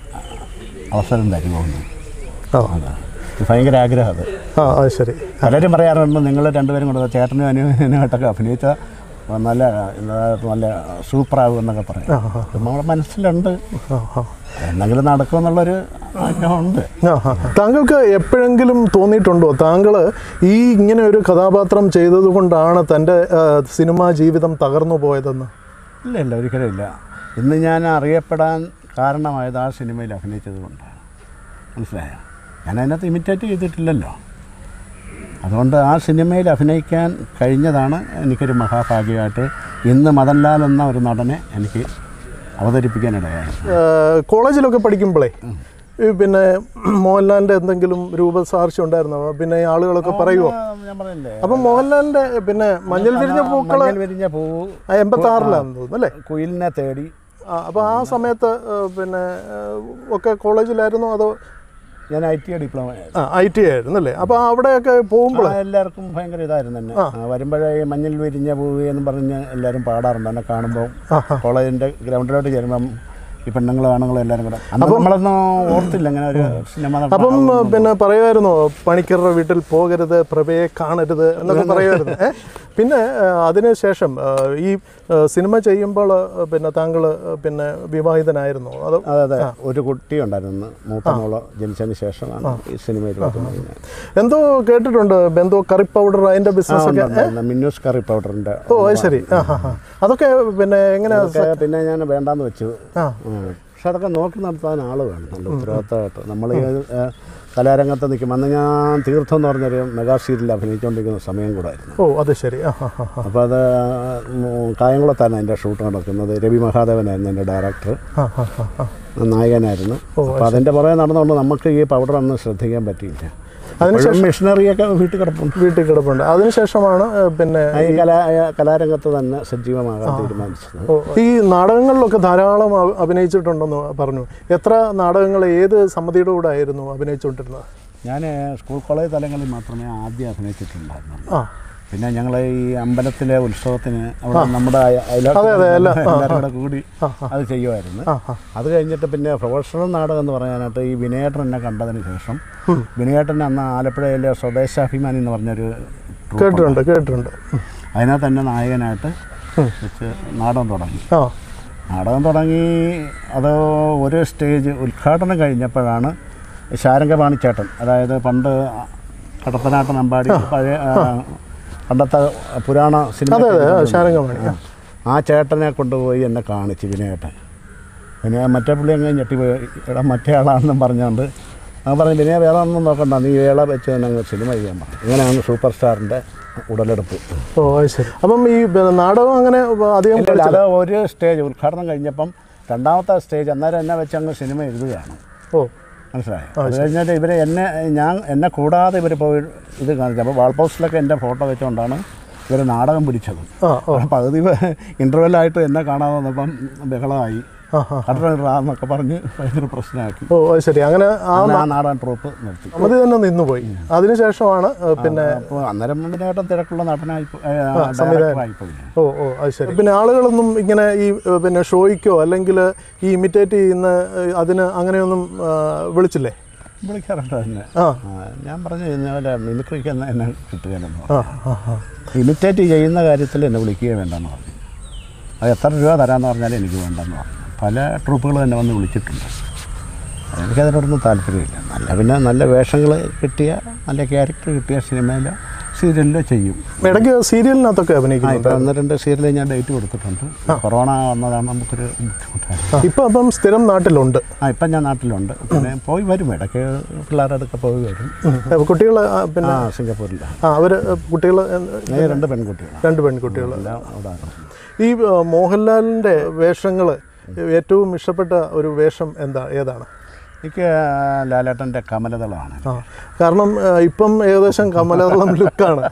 Speaker 2: അവസരം തരുമോന്ന്
Speaker 1: ആ
Speaker 2: അതാണ് ഇത് ഭയങ്കര ആഗ്രഹം അത്
Speaker 1: ആ അത് ശരി
Speaker 2: പലരും പറയാറുണ്ട് നിങ്ങൾ രണ്ടുപേരും കൂടെ ചേട്ടനും അനുവിനായിട്ടൊക്കെ അഭിനയിച്ച നല്ല എന്താ നല്ല സൂപ്പറാകും എന്നൊക്കെ പറയും നമ്മുടെ മനസ്സിലുണ്ട്
Speaker 1: ആ ആ
Speaker 2: എന്തെങ്കിലും നടക്കുമെന്നുള്ളൊരു ആഗ്രഹമുണ്ട്
Speaker 1: ആ, ആ. താങ്കൾക്ക് എപ്പോഴെങ്കിലും തോന്നിയിട്ടുണ്ടോ താങ്കൾ ഈ ഇങ്ങനെ ഒരു കഥാപാത്രം ചെയ്തതുകൊണ്ടാണ് തൻ്റെ ആ, സിനിമാ ജീവിതം തകർന്നു പോയതെന്ന്
Speaker 2: ഇല്ല ഇല്ല ഒരിക്കലും ഇല്ല ഇന്ന് ഞാൻ അറിയപ്പെടാൻ കാരണമായത് ആ സിനിമയിൽ അഭിനയിച്ചത് കൊണ്ടാണ് മനസ്സിലായോ ഞാൻ അതിനകത്ത് ഇമിറ്റേറ്റ് ചെയ്തിട്ടില്ലല്ലോ അതുകൊണ്ട് ആ സിനിമയിൽ അഭിനയിക്കാൻ കഴിഞ്ഞതാണ് എനിക്കൊരു മഹാഭാഗ്യമായിട്ട് ഇന്ന് മദൻലാൽ എന്ന ഒരു നടനെ എനിക്ക് അവതരിപ്പിക്കാനിടയായി
Speaker 1: ആ, കോളേജിലൊക്കെ പഠിക്കുമ്പോഴേ ഈ പിന്നെ മോഹൻലാലിൻ്റെ എന്തെങ്കിലും രൂപസാർച്ച ഉണ്ടായിരുന്നോ പിന്നെ ഈ ആളുകളൊക്കെ പറയുമോ
Speaker 2: ഞാൻ പറഞ്ഞില്ലേ
Speaker 1: അപ്പം മോഹൻലാലിൻ്റെ പിന്നെ മഞ്ഞൾ വിരിഞ്ഞ പൂക്കള്
Speaker 2: മഞ്ഞൾ വിരിഞ്ഞ പൂവ്
Speaker 1: എൺപത്തി ആറിലാണെന്ന് തോന്നുന്നു അല്ലേ
Speaker 2: കുയിലിനെ തേടി
Speaker 1: ആ, അപ്പോൾ ആ സമയത്ത് ആ, പിന്നെ ആ, ഒക്കെ കോളേജിലായിരുന്നു അതോ
Speaker 2: ഞാൻ ഐ ടി ഡിപ്ലോമ
Speaker 1: ആ ഐ ടി ആയിരുന്നു അല്ലേ അപ്പോൾ അവിടെയൊക്കെ പോകുമ്പോൾ
Speaker 2: ആ, എല്ലാവർക്കും ഭയങ്കര ഇതായിരുന്നു തന്നെ ആ, വരുമ്പോഴേ ഈ മഞ്ഞൾ വിരിഞ്ഞ പൂവ് എന്ന് പറഞ്ഞ് എല്ലാവരും പാടാറുണ്ട് എന്നെ കാണുമ്പോൾ കോളേജിൻ്റെ ഗ്രൗണ്ടിലോട്ട് ചെല്ലുമ്പം ഈ പെണ്ണുങ്ങളും ആണുങ്ങളും എല്ലാവരും കൂടെ അന്ന് നമ്മളൊന്നും ഓർത്തില്ല അങ്ങനെ ഒരു സിനിമ നടൻ
Speaker 1: അപ്പം പിന്നെ പറയുമായിരുന്നോ പണിക്കരുടെ വീട്ടിൽ പോകരുത് പ്രഭയെ കാണരുത് എന്നൊക്കെ പറയുമായിരുന്നു ഏ? പിന്നെ ആ, അതിനുശേഷം ആ, ഈ ആ, സിനിമ ചെയ്യുമ്പോൾ ആ, പിന്നെ താങ്കൾ ആ, പിന്നെ വിവാഹിതനായിരുന്നോ അതോ
Speaker 2: അതെ അതെ ഒരു കുട്ടി ഉണ്ടായിരുന്നു മൂത്ത മോള് ജനിച്ചതിന് ശേഷമാണ് ഈ സിനിമയിൽ വരുന്നത് ഞാൻ.
Speaker 1: എന്തോ കേട്ടിട്ടുണ്ട് എന്തോ കറി പൗഡർ അതിന്റെ
Speaker 2: ആ,
Speaker 1: ബിസിനസ്
Speaker 2: ഉണ്ട്,
Speaker 1: ഒക്കെ
Speaker 2: ഉണ്ട്, ഉണ്ട്. മിന്നൂസ് കറി പൗഡറിൻ്റെ
Speaker 1: ഓ അത് ശരി ആ ഹാ ഹാ അതൊക്കെ പിന്നെ എങ്ങനെ
Speaker 2: അതൊക്കെ പിന്നെ ഞാൻ വേണ്ടാന്ന് വെച്ചു
Speaker 1: ആ
Speaker 2: ഉം. പക്ഷെ അതൊക്കെ നോക്കി നടത്താൻ ആൾ വേണം നല്ല ഉത്തരവാദിത്തമായിട്ട് നമ്മൾ ഈ ഏ, കലാരംഗത്ത് നിൽക്കും അന്ന് ഞാൻ തീർത്ഥം എന്ന് പറഞ്ഞൊരു മെഗാ സീരിയലിൽ അഭിനയിച്ചുകൊണ്ടിരിക്കുന്ന സമയം കൂടായിരുന്നു
Speaker 1: ഓ അത് ശരി ആ ഹാ ഹാ ഹാ
Speaker 2: അപ്പോൾ അത് ഉം, കായംകുളത്താണ് എൻ്റെ ഷൂട്ട് നടക്കുന്നത് രവി മഹാദേവനായിരുന്നു എൻ്റെ ഡയറക്ടർ
Speaker 1: ആ ഹാ ഹാ ഹാ
Speaker 2: നായകനായിരുന്നു അപ്പോൾ അതിൻ്റെ പുറകെ നടന്നുകൊണ്ട് നമുക്ക് ഈ പൗഡർ ഒന്നും ശ്രദ്ധിക്കാൻ പറ്റിയില്ല
Speaker 1: അതിനുശേഷം-
Speaker 2: അതിനുശേഷം മിഷനറിയൊക്കെ വീട്ടിൽ കിടപ്പുണ്ട്
Speaker 1: വീട്ടിൽ കിടപ്പുണ്ട് അതിനുശേഷമാണ് ആ, പിന്നെ
Speaker 2: ആ, ഈ കലാ കലാരംഗത്ത് തന്നെ സജീവമാകാൻ തീരുമാനിച്ചത്
Speaker 1: ഓ, ഈ നാടകങ്ങളിലൊക്കെ ധാരാളം അഭ- അഭിനയിച്ചിട്ടുണ്ടെന്ന് പറഞ്ഞു എത്ര നാടകങ്ങൾ ഏത് സമിതിയുടെ കൂടെ ആയിരുന്നു അഭിനയിച്ചുകൊണ്ടിരുന്നത്
Speaker 2: ഞാൻ സ്കൂൾ കോളേജ് തലങ്ങളിൽ മാത്രമേ ആദ്യം അഭിനയിച്ചിട്ടുണ്ടായിരുന്നുള്ളൂ
Speaker 1: ആ
Speaker 2: പിന്നെ ഞങ്ങൾ ഈ അമ്പലത്തിലെ ഉത്സവത്തിന് അവിടെ നമ്മുടെ അയ- അയൽവക്കം
Speaker 1: അതെ, അതെ, എല്ലാം. ആ,
Speaker 2: എല്ലാവരും കൂടെ കൂടി അത് ചെയ്യുമായിരുന്നു
Speaker 1: ആ ആ
Speaker 2: അത് കഴിഞ്ഞിട്ട് പിന്നെ പ്രൊഫഷണൽ നാടകം എന്ന് പറയാനായിട്ട് ഈ വിനയേട്ടൻ എന്നെ കണ്ടതിന് ശേഷം വിനയേട്ടൻ അന്ന് ആലപ്പുഴയിലെ സ്വദേശാഭിമാനി എന്ന് പറഞ്ഞൊരു troupe ഉണ്ട്.
Speaker 1: കേട്ടിട്ടുണ്ട് കേട്ടിട്ടുണ്ട്
Speaker 2: അതിനകത്ത് തന്നെ നായകനായിട്ട് വെച്ച് നാടകം തുടങ്ങി
Speaker 1: ആ
Speaker 2: നാടകം തുടങ്ങി അത് ഒരു സ്റ്റേജ് ഉദ്ഘാടനം കഴിഞ്ഞപ്പോഴാണ് ശാരംഗപാണിച്ചേട്ടൻ അതായത് പണ്ട് കടത്തനാട്ടൻ അമ്പാടി പഴയ ആ, പണ്ടത്തെ പുരാണ സിനിമ
Speaker 1: അതെ അതെ ആ, ശാരംഗമണി ആ.
Speaker 2: ആ ചേട്ടനെ കൊണ്ടുപോയി എന്നെ കാണിച്ചു വിനയേട്ടൻ പിന്നെ മറ്റേ പുള്ളി അങ്ങ് ഞെട്ടിപ്പോയി എടാ മറ്റേ ആളാണെന്നും പറഞ്ഞുകൊണ്ട് ഞാൻ പറഞ്ഞു വിനയ വേറെ ഒന്നും നോക്കണ്ട നീ വേള വെച്ച് തന്നെ അങ്ങ് സിനിമ ചെയ്യാൻ പറഞ്ഞു ഇങ്ങനെയാണ് സൂപ്പർ സ്റ്റാറിൻ്റെ ഉടലെടുപ്പ്
Speaker 1: ഓ അത് ശരി അപ്പം ഈ പിന്നെ നാടകം അങ്ങനെ അധികം
Speaker 2: ഇല്ല, ഇല്ല, അത് ഒരു സ്റ്റേജ് ഉദ്ഘാടനം കഴിഞ്ഞപ്പം രണ്ടാമത്തെ സ്റ്റേജ് അന്നേരം എന്നെ വെച്ച് അങ്ങ് സിനിമ എഴുതുകയാണ്
Speaker 1: ഓ
Speaker 2: മനസ്സിലായോ അത് കഴിഞ്ഞിട്ട് ഇവർ എന്നെ ഞാൻ എന്നെ കൂടാതെ ഇവർ പോയി ഇത് കാണിച്ചു അപ്പോൾ വാൾ പോസ്റ്റിലൊക്കെ എൻ്റെ ഫോട്ടോ വെച്ചുകൊണ്ടാണ് ഇവർ നാടകം പിടിച്ചത്
Speaker 1: ആ ഓ
Speaker 2: അപ്പോൾ പകുതി ഇൻ്റർവെല്ലായിട്ട് എന്നെ കാണാതെ വന്നപ്പം ബഹളമായി കട്ടറാന്നൊക്കെ പറഞ്ഞ് ഭയങ്കര പ്രശ്നമാക്കി
Speaker 1: ഓ അത് ശരി അങ്ങനെ ആ
Speaker 2: അന്ന് ആ നാടൻ ട്രൂപ്പ് നിർത്തി
Speaker 1: സമിതി തന്നെ നിന്നുപോയി അതിനുശേഷമാണ് ഏഹ്, പിന്നെ
Speaker 2: അപ്പോൾ അന്നേരം ഇതിനേട്ടം തിരക്കുള്ള നടനായി
Speaker 1: സംവിധായകൻ.
Speaker 2: ആയിപ്പോയി
Speaker 1: ഓ ഓ അത് ശരി പിന്നെ ആളുകളൊന്നും ഇങ്ങനെ ഈ ഏഹ്, പിന്നെ ഷോയ്ക്കോ അല്ലെങ്കിൽ ഈ ഇമിറ്റേറ്റ് ചെയ്യുന്ന ഏഹ്, അതിന് അങ്ങനെയൊന്നും ഏഹ്, വിളിച്ചില്ലേ
Speaker 2: വിളിക്കാറുണ്ട് തന്നെ
Speaker 1: ആ
Speaker 2: ആ, ഞാൻ പറഞ്ഞു കഴിഞ്ഞാൽ മിമിക്രിക്ക് എന്നെ എന്നെ കിട്ടുകയെന്ന്
Speaker 1: ആ ആ ആ
Speaker 2: ഇമിറ്റേറ്റ് ചെയ്യുന്ന കാര്യത്തിൽ എന്നെ വിളിക്കുകയും വേണ്ടെന്ന് പറഞ്ഞു അത് എത്ര രൂപ തരാമെന്ന് പറഞ്ഞാലും എനിക്ക് വേണ്ടെന്ന് പറഞ്ഞു പല ട്രൂപ്പുകൾ തന്നെ വന്ന് വിളിച്ചിട്ടുണ്ട് എനിക്കതിനോടൊന്നും താല്പര്യമില്ല നല്ല പിന്നെ നല്ല വേഷങ്ങൾ കിട്ടിയ നല്ല ക്യാരക്ടർ കിട്ടിയ സിനിമയിലോ സീരിയലിലോ ചെയ്യും
Speaker 1: ഇടയ്ക്ക് സീരിയലിനകത്തൊക്കെ
Speaker 2: ആ
Speaker 1: അഭിനയിക്കുന്നുണ്ട്
Speaker 2: ഇപ്പോൾ ഒന്ന് രണ്ട് സീരിയലിൽ ഞാൻ ഡേറ്റ് കൊടുത്തിട്ടുണ്ട് കൊറോണ വന്നതാണ് നമുക്കൊരു ബുദ്ധിമുട്ടായി
Speaker 1: ഇപ്പം അപ്പം സ്ഥിരം നാട്ടിലുണ്ട്
Speaker 2: ആ ഇപ്പം ഞാൻ നാട്ടിലുണ്ട് പിന്നെ പോയി വരും ഇടയ്ക്ക് പിള്ളേരുടെ അടുക്ക പോയി വരും
Speaker 1: കുട്ടികൾ പിന്നെ
Speaker 2: ആ സിംഗപ്പൂരിലാണ്
Speaker 1: ആ അവർ കുട്ടികൾ
Speaker 2: ഞാൻ രണ്ട് പെൺകുട്ടികളാണ്
Speaker 1: രണ്ട് പെൺകുട്ടികൾ
Speaker 2: എല്ലാം അവിടെ
Speaker 1: ഈ ഏഹ്, മോഹൻലാലിൻ്റെ വേഷങ്ങൾ ഏറ്റവും ഇഷ്ടപ്പെട്ട ഒരു വേഷം എന്താ ഏതാണ്
Speaker 2: എനിക്ക് ലാലേട്ടൻ്റെ കമലതളമാണ്
Speaker 1: ആ കാരണം ഏഹ്, ഇപ്പം ഏകദേശം കമലതളം ലുക്കാണ്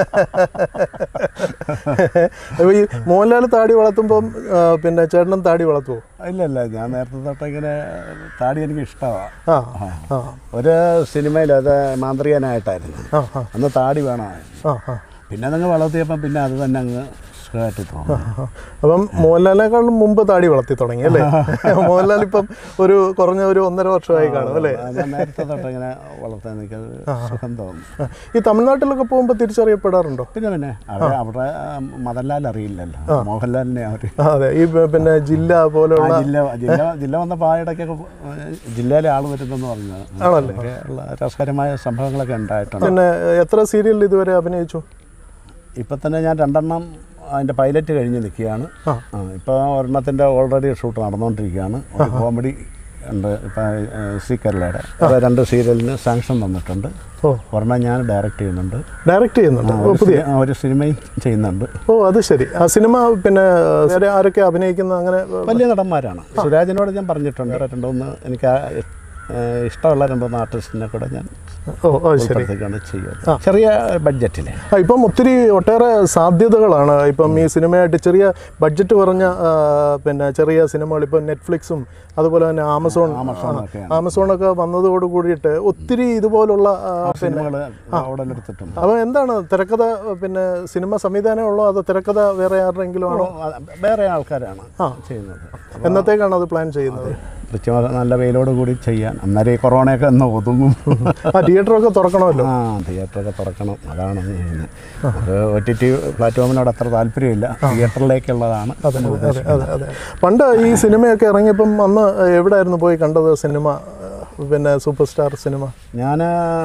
Speaker 1: അപ്പോൾ ഈ മോഹൻലാൽ താടി വളർത്തുമ്പം ഏഹ്, പിന്നെ ചേട്ടനും താടി വളർത്തുമോ
Speaker 2: ഇല്ല ഇല്ല ഞാൻ നേരത്തെ തൊട്ട് ഇങ്ങനെ താടി എനിക്ക് ഇഷ്ടമാണ്
Speaker 1: ആ ആ
Speaker 2: ഒരു സിനിമയിൽ അത് മാന്ത്രികനായിട്ടായിരുന്നു
Speaker 1: ആ ആ
Speaker 2: അന്ന് താടി വേണമായിരുന്നു
Speaker 1: ആ ആ
Speaker 2: പിന്നെ അതങ്ങ് വളർത്തിയപ്പം പിന്നെ അത് തന്നെ അങ്ങ് സുഖമായിട്ട് തോന്നി
Speaker 1: ആ. അപ്പം മോഹൻലാലിനേക്കാളും മുമ്പ് താടി വളർത്തി തുടങ്ങി അല്ലേ മോഹൻലാൽ ഇപ്പം ഒരു കുറഞ്ഞ ഒരു ഒന്നര വർഷമായി കാണും അല്ലേ
Speaker 2: അത് ഞാൻ നേരത്തെ തൊട്ട് ഇങ്ങനെ വളർത്താൻ എനിക്കത് സുഖം തോന്നും
Speaker 1: ആ. ഈ തമിഴ്നാട്ടിലൊക്കെ പോകുമ്പോൾ തിരിച്ചറിയപ്പെടാറുണ്ടോ
Speaker 2: പിന്നെ പിന്നെ അവിടെ അവിടെ ആ, മദൻലാൽ അറിയില്ലല്ലോ മോഹൻലാലിനെ അവർ
Speaker 1: ആ, അതെ ഈ പ- പിന്നെ ജില്ല
Speaker 2: ആ
Speaker 1: പോലെയുള്ള
Speaker 2: ജില്ല ജില്ല ജില്ല വന്നപ്പോൾ ആ ഇടയ്ക്കൊക്കെ ജില്ലയിലെ ആൾ വരുന്നെന്ന് പറഞ്ഞു
Speaker 1: ആണല്ലേ?
Speaker 2: അങ്ങനെയൊക്കെ ഉള്ള രസകരമായ സംഭവങ്ങളൊക്കെ ഉണ്ടായിട്ടുണ്ട്
Speaker 1: പിന്നെ എത്ര സീരിയലിൽ ഇതുവരെ അഭിനയിച്ചു
Speaker 2: ഇപ്പം തന്നെ ഞാൻ രണ്ടെണ്ണം അതിൻ്റെ പൈലറ്റ് കഴിഞ്ഞ് നിൽക്കുകയാണ്
Speaker 1: ആ.
Speaker 2: ഇപ്പോൾ ഒരെണ്ണത്തിൻ്റെ ഓൾറെഡി ഷൂട്ട് നടന്നുകൊണ്ടിരിക്കുകയാണ് ഒരു കോമഡി ഉണ്ട് ഇപ്പം സി കേരളയുടെ അത് രണ്ട് സീരിയലിന് സാങ്ഷൻ തന്നിട്ടുണ്ട്
Speaker 1: ഓ
Speaker 2: ഒരെണ്ണം ഞാൻ ഡയറക്റ്റ് ചെയ്യുന്നുണ്ട്
Speaker 1: ഡയറക്റ്റ് ചെയ്യുന്നുണ്ട്
Speaker 2: ആ,
Speaker 1: ഓ,
Speaker 2: ഒരു
Speaker 1: പുതിയ
Speaker 2: സി- ആ, ഒരു സിനിമയും ചെയ്യുന്നുണ്ട്
Speaker 1: ഓ അത് ശരി ആ സിനിമ പിന്നെ വേറെ ആരൊക്കെ അഭിനയിക്കുന്ന അങ്ങനെ
Speaker 2: വലിയ നടന്മാരാണ് സുരാജിനോട് ഞാൻ പറഞ്ഞിട്ടുണ്ട് രണ്ടൊന്ന് എനിക്ക് ആ, ഏ, ഇഷ്ടമുള്ള രണ്ടൊന്ന് ആർട്ടിസ്റ്റിനെ കൂടെ ഞാൻ
Speaker 1: ഓ അത് ശരി
Speaker 2: ഉൾപ്പെടുത്തിക്കൊണ്ട് ചെയ്യും ചെറിയ ബഡ്ജറ്റിൽ
Speaker 1: ആ, ഇപ്പം ഒത്തിരി ഒട്ടേറെ സാധ്യതകളാണ് ഇപ്പം ഈ സിനിമയായിട്ട് ചെറിയ ബഡ്ജറ്റ് കുറഞ്ഞ ആ, പിന്നെ ചെറിയ സിനിമകൾ ഇപ്പം നെറ്റ്ഫ്ലിക്സും അതുപോലെ തന്നെ ആമസോൺ
Speaker 2: ആമസോണൊക്കെയാണ്.
Speaker 1: ആമസോണൊക്കെ വന്നതോട് കൂടിയിട്ട് ഒത്തിരി ഇതുപോലുള്ള ആ, പിന്നെ
Speaker 2: സിനിമകൾ അവിടെ എടുത്തിട്ടുണ്ട്
Speaker 1: അപ്പം എന്താണ് തിരക്കഥ പിന്നെ സിനിമ സംവിധാനം ഉള്ളോ അതോ തിരക്കഥ വേറെ ആരുടെങ്കിലും ആണോ
Speaker 2: വേറെ ആൾക്കാരാണ് ചെയ്യുന്നത്
Speaker 1: എന്നത്തേക്കാണ് അത് പ്ലാൻ ചെയ്യുന്നത്
Speaker 2: കൃത്യമായി നല്ല വെയിലോട് കൂടി ചെയ്യാൻ അന്നേരം ഈ കൊറോണയൊക്കെ ഒന്ന് ഒതുങ്ങും
Speaker 1: ആ തിയേറ്ററൊക്കെ തുറക്കണമല്ലോ
Speaker 2: ആ തിയേറ്ററൊക്കെ തുറക്കണം അതാണ് ചെയ്യുന്നത് അത് ഒ ടി ടി പ്ലാറ്റ്ഫോമിനോട് അത്ര താല്പര്യമില്ല തിയേറ്ററിലേക്കുള്ളതാണ്
Speaker 1: അതെ അതെ അതെ അതെ പണ്ട് ഈ സിനിമയൊക്കെ ഇറങ്ങിയപ്പം അന്ന് എവിടെയായിരുന്നു പോയി കണ്ടത് സിനിമ പിന്നെ സൂപ്പർ സ്റ്റാർ സിനിമ
Speaker 2: ഞാൻ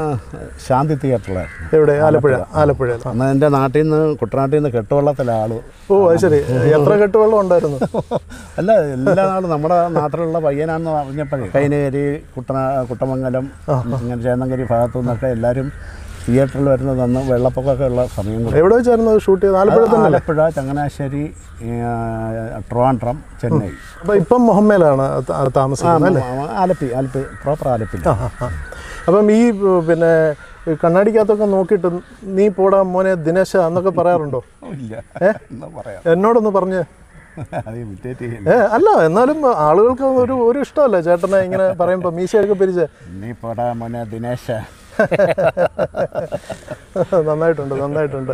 Speaker 2: ശാന്തി തിയേറ്ററിലായിരുന്നു
Speaker 1: എവിടെ ആലപ്പുഴ ആലപ്പുഴ
Speaker 2: അന്ന് എൻ്റെ നാട്ടിൽ നിന്ന് കുട്ടനാട്ടിൽ നിന്ന് കെട്ടുവള്ളത്തിലെ ആൾ
Speaker 1: ഓ അത് ശരി എത്ര കെട്ടുവെള്ളം ഉണ്ടായിരുന്നു
Speaker 2: അല്ല എല്ലാ നാളും നമ്മുടെ നാട്ടിലുള്ള പയ്യനാണെന്ന് പറഞ്ഞപ്പോഴേ കൈനകരി കുട്ടന കുട്ടമംഗലം ഇങ്ങനെ ചേന്നങ്കരി ഭാഗത്തു നിന്നൊക്കെ എല്ലാവരും തിയേറ്ററിൽ വരുന്നത് അന്ന് വെള്ളപ്പൊക്കമൊക്കെ ഉള്ള സമയം കൂടെ
Speaker 1: എവിടെ വെച്ചായിരുന്നു അത് ഷൂട്ട് ചെയ്തത് ആലപ്പുഴ തന്നെ
Speaker 2: ആലപ്പുഴ ചങ്ങനാശ്ശേരി ആ, ട്രിവാൻഡ്രം ചെന്നൈ
Speaker 1: അപ്പൊ ഇപ്പം മുഹമ്മയിലാണ് ത- താമസിക്കുന്നത് അല്ലേ
Speaker 2: ആ, ആലപ്പി ആലപ്പി പ്രോപ്പർ ആലപ്പി
Speaker 1: ആ, ആ. അപ്പം ഈ ഏഹ്, പിന്നെ ഈ കണ്ണാടിക്കകത്തൊക്കെ നോക്കിയിട്ട് നീ പോടാ മോനെ ദിനേശ എന്നൊക്കെ പറയാറുണ്ടോ
Speaker 2: ഇല്ല
Speaker 1: ഏ?
Speaker 2: എന്താ പറയാം
Speaker 1: എന്നോടൊന്ന് പറഞ്ഞ്
Speaker 2: അത് ഇമിറ്റേറ്റ് ചെയ്യില്ല
Speaker 1: ഏ അല്ല എന്നാലും ആളുകൾക്ക് ഒരു ഒരു ഇഷ്ടമല്ലേ ചേട്ടനെ ഇങ്ങനെ പറയുമ്പോൾ മീശയൊക്കെ പിരിച്ച്
Speaker 2: നീ പോടാ മോനെ ദിനേശ
Speaker 1: നന്നായിട്ടുണ്ട് നന്നായിട്ടുണ്ട്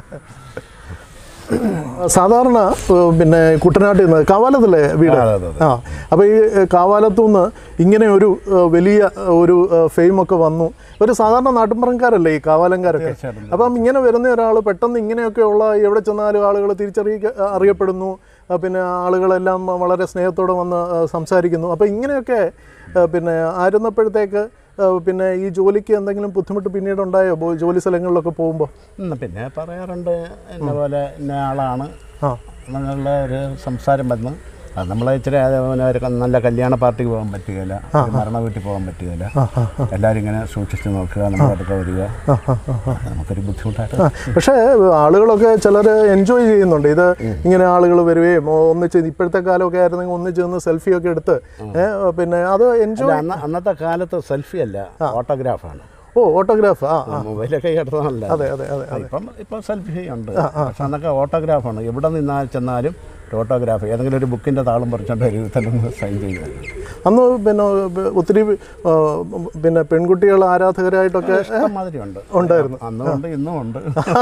Speaker 1: സാധാരണ ഏഹ്, പിന്നെ കുട്ടനാട്ടിൽ നിന്ന് കാവാലത്തല്ലേ വീട്
Speaker 2: അതെ, അതെ,
Speaker 1: ആ അപ്പോൾ ഈ ഏഹ്, കാവാലത്തു നിന്ന് ഇങ്ങനെ ഒരു ഏഹ്, വലിയ ഏഹ്, ഒരു ഫെയിമൊക്കെ വന്നു ഒരു സാധാരണ നാട്ടിൻപുറംകാരല്ലേ ഈ കാവാലംകാരൊക്കെ
Speaker 2: തീർച്ചയായിട്ടും.
Speaker 1: അപ്പം ഇങ്ങനെ വരുന്ന ഒരാൾ പെട്ടെന്ന് ഇങ്ങനെയൊക്കെയുള്ള എവിടെ ചെന്നാലും ആളുകൾ തിരിച്ചറിയ അറിയപ്പെടുന്നു ആ, പിന്നെ ആളുകളെല്ലാം വളരെ സ്നേഹത്തോടെ വന്ന് ആ, സംസാരിക്കുന്നു അപ്പോൾ ഇങ്ങനെയൊക്കെ ആ, പിന്നെ ആയിരുന്നപ്പോഴത്തേക്ക് ആ, പിന്നെ ഈ ജോലിക്ക് എന്തെങ്കിലും ബുദ്ധിമുട്ട് പിന്നീട് ഉണ്ടായോ ബോ- ജോലി സ്ഥലങ്ങളിലൊക്കെ പോകുമ്പോൾ
Speaker 2: ഉം, പിന്നെ പറയാറുണ്ട് എന്നെ പോലെ ഇന്ന ആളാണ്
Speaker 1: ആ
Speaker 2: എന്നുള്ള ഒരു സംസാരം വന്ന് അത് നമ്മളെ ഇച്ചിരി അത് പിന്നെ ഒരു നല്ല കല്യാണ പാർട്ടിക്ക് പോകാൻ പറ്റുകയില്ല ഒരു മരണ വീട്ടിൽ പോകാൻ പറ്റുകയില്ല എല്ലാവരും ഇങ്ങനെ സൂക്ഷിച്ച് നോക്കുക നമ്മുടെ അടുക്ക വരിക അത് നമുക്കൊരു ബുദ്ധിമുട്ടായിട്ട്
Speaker 1: പക്ഷേ ആളുകളൊക്കെ ചിലർ എൻജോയ് ചെയ്യുന്നുണ്ട് ഇത് ഇങ്ങനെ ആളുകൾ വരികയും ഒ- ഒന്നിച്ച് ഇപ്പോഴത്തെ കാലമൊക്കെ ആയിരുന്നെങ്കിൽ ഒന്നിച്ച് നിന്ന് സെൽഫിയൊക്കെ എടുത്ത് ഏ, പിന്നെ അത്
Speaker 2: അല്ല
Speaker 1: എൻജോയ്
Speaker 2: അന്ന് അന്നത്തെ കാലത്ത് സെൽഫി അല്ല ഓട്ടോഗ്രാഫാണ്
Speaker 1: ഓ ഓട്ടോഗ്രാഫ് ആ ആ
Speaker 2: മൊബൈലൊക്കെ ഈ അടുത്തതല്ല
Speaker 1: അതെ അതെ അതെ അതെ
Speaker 2: ഇപ്പം ഇപ്പം സെൽഫി ഉണ്ട് പക്ഷെ അന്നൊക്കെ ഓട്ടോഗ്രാഫാണ് എവിടെ നിന്നാൽ ചെന്നാലും ഒരു ഓട്ടോഗ്രാഫ് ഏതെങ്കിലും ഒരു ബുക്കിൻ്റെ താളും പറിച്ചോണ്ട് ഒരു തന്നെ സൈൻ ചെയ്തു
Speaker 1: അന്ന് പിന്നെ ഒത്തിരി ആ, പിന്നെ പെൺകുട്ടികൾ ആരാധകരായിട്ടൊക്കെ
Speaker 2: ഇഷ്ടംമാതിരി ഉണ്ട്
Speaker 1: ഉണ്ടായിരുന്നു.
Speaker 2: അന്നും ഉണ്ട് ഇന്നും ഉണ്ട്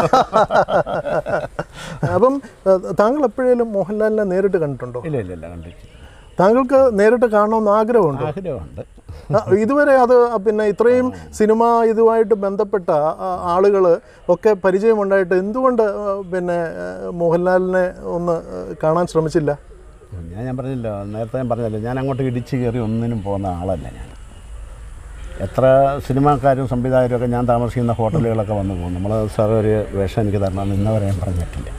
Speaker 1: അപ്പം ആ, താങ്കൾ എപ്പോഴേലും മോഹൻലാലിനെ നേരിട്ട് കണ്ടിട്ടുണ്ടോ
Speaker 2: ഇല്ല ഇല്ല ഇല്ല കണ്ടിട്ടില്ല
Speaker 1: താങ്കൾക്ക് നേരിട്ട് കാണണമെന്ന് ആഗ്രഹമുണ്ടോ
Speaker 2: ആഗ്രഹമുണ്ട്
Speaker 1: ആ, ഇതുവരെ അത് പിന്നെ ഇത്രയും സിനിമ ഇതുമായിട്ട് ബന്ധപ്പെട്ട ആളുകൾ ഒക്കെ പരിചയമുണ്ടായിട്ട് എന്തുകൊണ്ട് ആ, പിന്നെ ആ, മോഹൻലാലിനെ ഒന്ന് ആ, കാണാൻ ശ്രമിച്ചില്ല
Speaker 2: ഞാൻ ഞാൻ പറഞ്ഞില്ല നേരത്തെ ഞാൻ പറഞ്ഞല്ലോ ഞാൻ അങ്ങോട്ട് ഇടിച്ച് കയറി ഒന്നിനും പോകുന്ന ആളല്ല ഞാൻ എത്ര സിനിമാക്കാരും സംവിധായകരും ഒക്കെ ഞാൻ താമസിക്കുന്ന ഹോട്ടലുകളൊക്കെ വന്നു പോകും നമ്മൾ സാർ ഒരു വേഷം എനിക്ക് തരണമെന്ന് ഇന്നവരെ ഞാൻ പറഞ്ഞിട്ടില്ല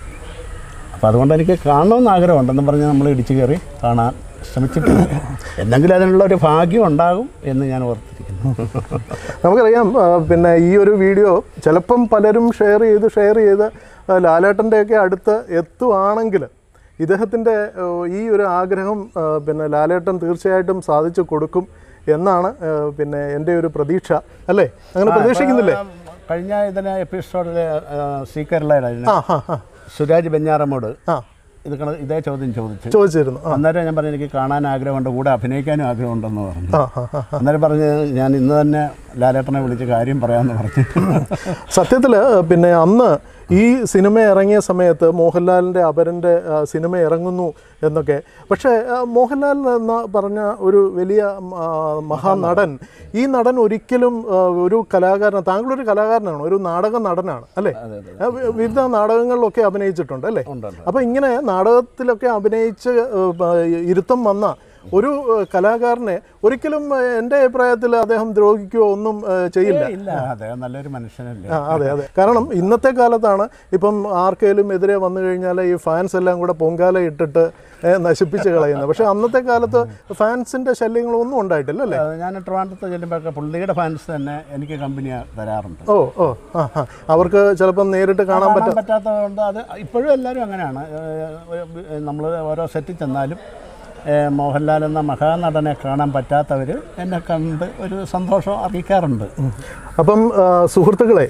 Speaker 2: അപ്പോൾ അതുകൊണ്ട് എനിക്ക് കാണണമെന്ന് ആഗ്രഹമുണ്ടെന്നും പറഞ്ഞ് നമ്മൾ ഇടിച്ച് കയറി കാണാൻ ശ്രമിച്ചിട്ടില്ല എന്തെങ്കിലും അതിനുള്ള ഒരു ഭാഗ്യം ഉണ്ടാകും എന്ന് ഞാൻ ഓർത്തിരിക്കുന്നു
Speaker 1: നമുക്കറിയാം ആ, പിന്നെ ഈ ഒരു വീഡിയോ ചിലപ്പം പലരും ഷെയർ ചെയ്ത് ഷെയർ ചെയ്ത് ആ, ലാലേട്ടൻ്റെയൊക്കെ അടുത്ത് എത്തുവാണെങ്കിൽ ഇദ്ദേഹത്തിൻ്റെ ആ, ഈ ഒരു ആഗ്രഹം ആ, പിന്നെ ലാലേട്ടൻ തീർച്ചയായിട്ടും സാധിച്ചു കൊടുക്കും എന്നാണ് ആ, പിന്നെ എൻ്റെ ഒരു പ്രതീക്ഷ അല്ലേ അങ്ങനെ പ്രതീക്ഷിക്കുന്നില്ലേ
Speaker 2: ആ, കഴിഞ്ഞ ഇതിന് എപ്പിസോഡിൽ സീക്കറിലാണ്
Speaker 1: ആ ഹാ ഹാ
Speaker 2: സുരാജ് ബെഞ്ഞാറമ്മോട്
Speaker 1: ആ
Speaker 2: ഇത് കണ ഇതേ ചോദ്യം ചോദിച്ചു
Speaker 1: ചോദിച്ചിരുന്നു ആ
Speaker 2: അന്നേരം ഞാൻ പറഞ്ഞു എനിക്ക് കാണാൻ ആഗ്രഹമുണ്ട് കൂടെ അഭിനയിക്കാനും ആഗ്രഹമുണ്ടെന്ന് പറഞ്ഞു
Speaker 1: ആ ഹാ ഹാ
Speaker 2: അന്നേരം പറഞ്ഞ് ഞാൻ ഇന്ന് തന്നെ ലാലേട്ടനെ വിളിച്ച് കാര്യം പറയാമെന്ന് പറഞ്ഞു
Speaker 1: സത്യത്തിൽ പിന്നെ അന്ന് ഈ സിനിമ ഇറങ്ങിയ സമയത്ത് മോഹൻലാലിൻ്റെ അപരൻ്റെ ആ, സിനിമ ഇറങ്ങുന്നു എന്നൊക്കെ പക്ഷേ ആ, മോഹൻലാൽ എന്ന് പറഞ്ഞ ഒരു വലിയ ആ, മഹാനടൻ ഈ നടൻ ഒരിക്കലും ആ, ഒരു കലാകാരൻ താങ്കളൊരു കലാകാരനാണ് ഒരു നാടക നടനാണ് അല്ലേ ആ, വി- വിവിധ നാടകങ്ങളിലൊക്കെ അഭിനയിച്ചിട്ടുണ്ട് അല്ലേ അപ്പോൾ ഇങ്ങനെ നാടകത്തിലൊക്കെ അഭിനയിച്ച് ആ, പ- ഇരുത്തം വന്ന ഒരു ആ, കലാകാരനെ ഒരിക്കലും ആ, എൻ്റെ അഭിപ്രായത്തിൽ അദ്ദേഹം ദ്രോഹിക്കുകയോ ഒന്നും ആ, ചെയ്യില്ല
Speaker 2: ഇല്ല അദ്ദേഹം നല്ലൊരു മനുഷ്യനല്ലേ
Speaker 1: ആ അതെ അതെ കാരണം ഇന്നത്തെ കാലത്താണ് ഇപ്പം ആർക്കെങ്കിലും എതിരെ വന്നു കഴിഞ്ഞാൽ ഈ ഫാൻസ് എല്ലാം കൂടെ പൊങ്കാല ഇട്ടിട്ട് ഏ, നശിപ്പിച്ച് കളയുന്നത് പക്ഷേ അന്നത്തെ കാലത്ത് ഫാൻസിൻ്റെ ശല്യങ്ങളൊന്നും ഉണ്ടായിട്ടില്ല അല്ലേ
Speaker 2: അത് ഞാൻ ട്രിവാൻഡ്രത്ത് ചെല്ലുമ്പോഴൊക്കെ പുള്ളിയുടെ ഫാൻസ് തന്നെ എനിക്ക് കമ്പനി തരാറുണ്ട്
Speaker 1: ഓ ഓ ആ ആ അവർക്ക് ചിലപ്പം നേരിട്ട് കാണാൻ
Speaker 2: കാണാൻ
Speaker 1: പറ്റാ
Speaker 2: പറ്റാത്തതുകൊണ്ട് അത് ഇപ്പോഴും എല്ലാവരും അങ്ങനെയാണ് നമ്മൾ ഓരോ സെറ്റിൽ ചെന്നാലും ഏഹ്, മോഹൻലാൽ എന്ന മഹാനടനെ കാണാൻ പറ്റാത്തവർ എന്നെ കണ്ട് ഒരു സന്തോഷം അറിയിക്കാറുണ്ട്
Speaker 1: അപ്പം ആ, സുഹൃത്തുക്കളെ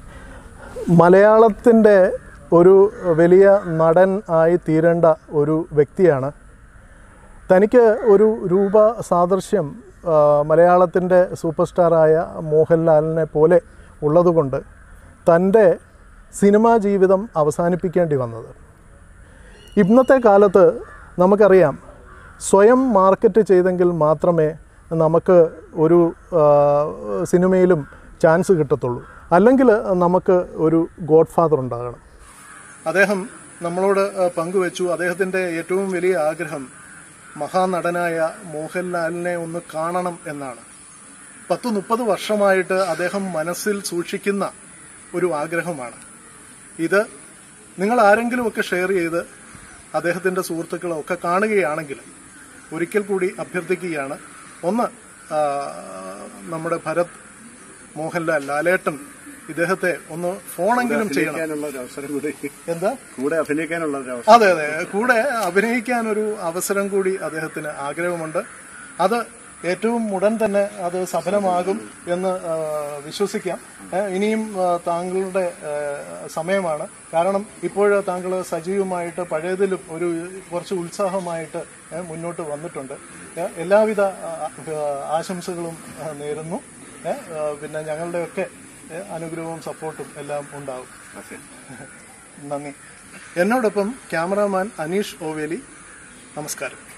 Speaker 1: മലയാളത്തിൻ്റെ ഒരു വലിയ നടൻ ആയി തീരേണ്ട ഒരു വ്യക്തിയാണ് തനിക്ക് ഒരു രൂപ സാദൃശ്യം ആ, മലയാളത്തിൻ്റെ സൂപ്പർ സ്റ്റാറായ മോഹൻലാലിനെ പോലെ ഉള്ളതുകൊണ്ട് തൻ്റെ സിനിമാ ജീവിതം അവസാനിപ്പിക്കേണ്ടി വന്നത് ഇന്നത്തെ കാലത്ത് നമുക്കറിയാം സ്വയം മാർക്കറ്റ് ചെയ്തെങ്കിൽ മാത്രമേ നമുക്ക് ഒരു ആ, സിനിമയിലും ചാൻസ് കിട്ടത്തുള്ളൂ അല്ലെങ്കിൽ നമുക്ക് ഒരു ഗോഡ് ഫാദർ ഉണ്ടാകണം അദ്ദേഹം നമ്മളോട് ആ, പങ്കുവച്ചു അദ്ദേഹത്തിൻ്റെ ഏറ്റവും വലിയ ആഗ്രഹം മഹാനടനായ മോഹൻലാലിനെ ഒന്ന് കാണണം എന്നാണ് പത്ത് മുപ്പത് വർഷമായിട്ട് അദ്ദേഹം മനസ്സിൽ സൂക്ഷിക്കുന്ന ഒരു ആഗ്രഹമാണ് ഇത് നിങ്ങൾ ആരെങ്കിലുമൊക്കെ ഷെയർ ചെയ്ത് അദ്ദേഹത്തിൻ്റെ സുഹൃത്തുക്കളൊക്കെ കാണുകയാണെങ്കിൽ ഒരിക്കൽ കൂടി അഭ്യർത്ഥിക്കുകയാണ് ഒന്ന് ആ, നമ്മുടെ ഭരത് മോഹൻലാൽ ലാലേട്ടൻ ഇദ്ദേഹത്തെ ഒന്ന് ഫോണെങ്കിലും ചെയ്യണം
Speaker 2: അഭിനയിക്കാനുള്ള ഒരു അവസരം കൂടി
Speaker 1: എന്താ
Speaker 2: കൂടെ അഭിനയിക്കാനുള്ള ഒരു അവസരം
Speaker 1: അതെ അതെ കൂടെ അഭിനയിക്കാൻ ഒരു അവസരം കൂടി അദ്ദേഹത്തിന് ആഗ്രഹമുണ്ട് അത് ഏറ്റവും ഉടൻ തന്നെ അത് സഫലമാകും എന്ന് ആ, വിശ്വസിക്കാം ഏ, ഇനിയും ആ, താങ്കളുടെ ആ, സമയമാണ് കാരണം ഇപ്പോൾ താങ്കൾ സജീവമായിട്ട് പഴയതിലും ഒരു കുറച്ച് ഉത്സാഹമായിട്ട് ഏ, മുന്നോട്ട് വന്നിട്ടുണ്ട് ഏ, എല്ലാവിധ ആ, ആ, ആശംസകളും ആ, നേരുന്നു ഏ, ആ, പിന്നെ ഞങ്ങളുടെയൊക്കെ ഏ, അനുഗ്രഹവും സപ്പോർട്ടും എല്ലാം ഉണ്ടാവും നന്ദി എന്നോടൊപ്പം ക്യാമറാമാൻ അനീഷ് ഓവേലി നമസ്കാരം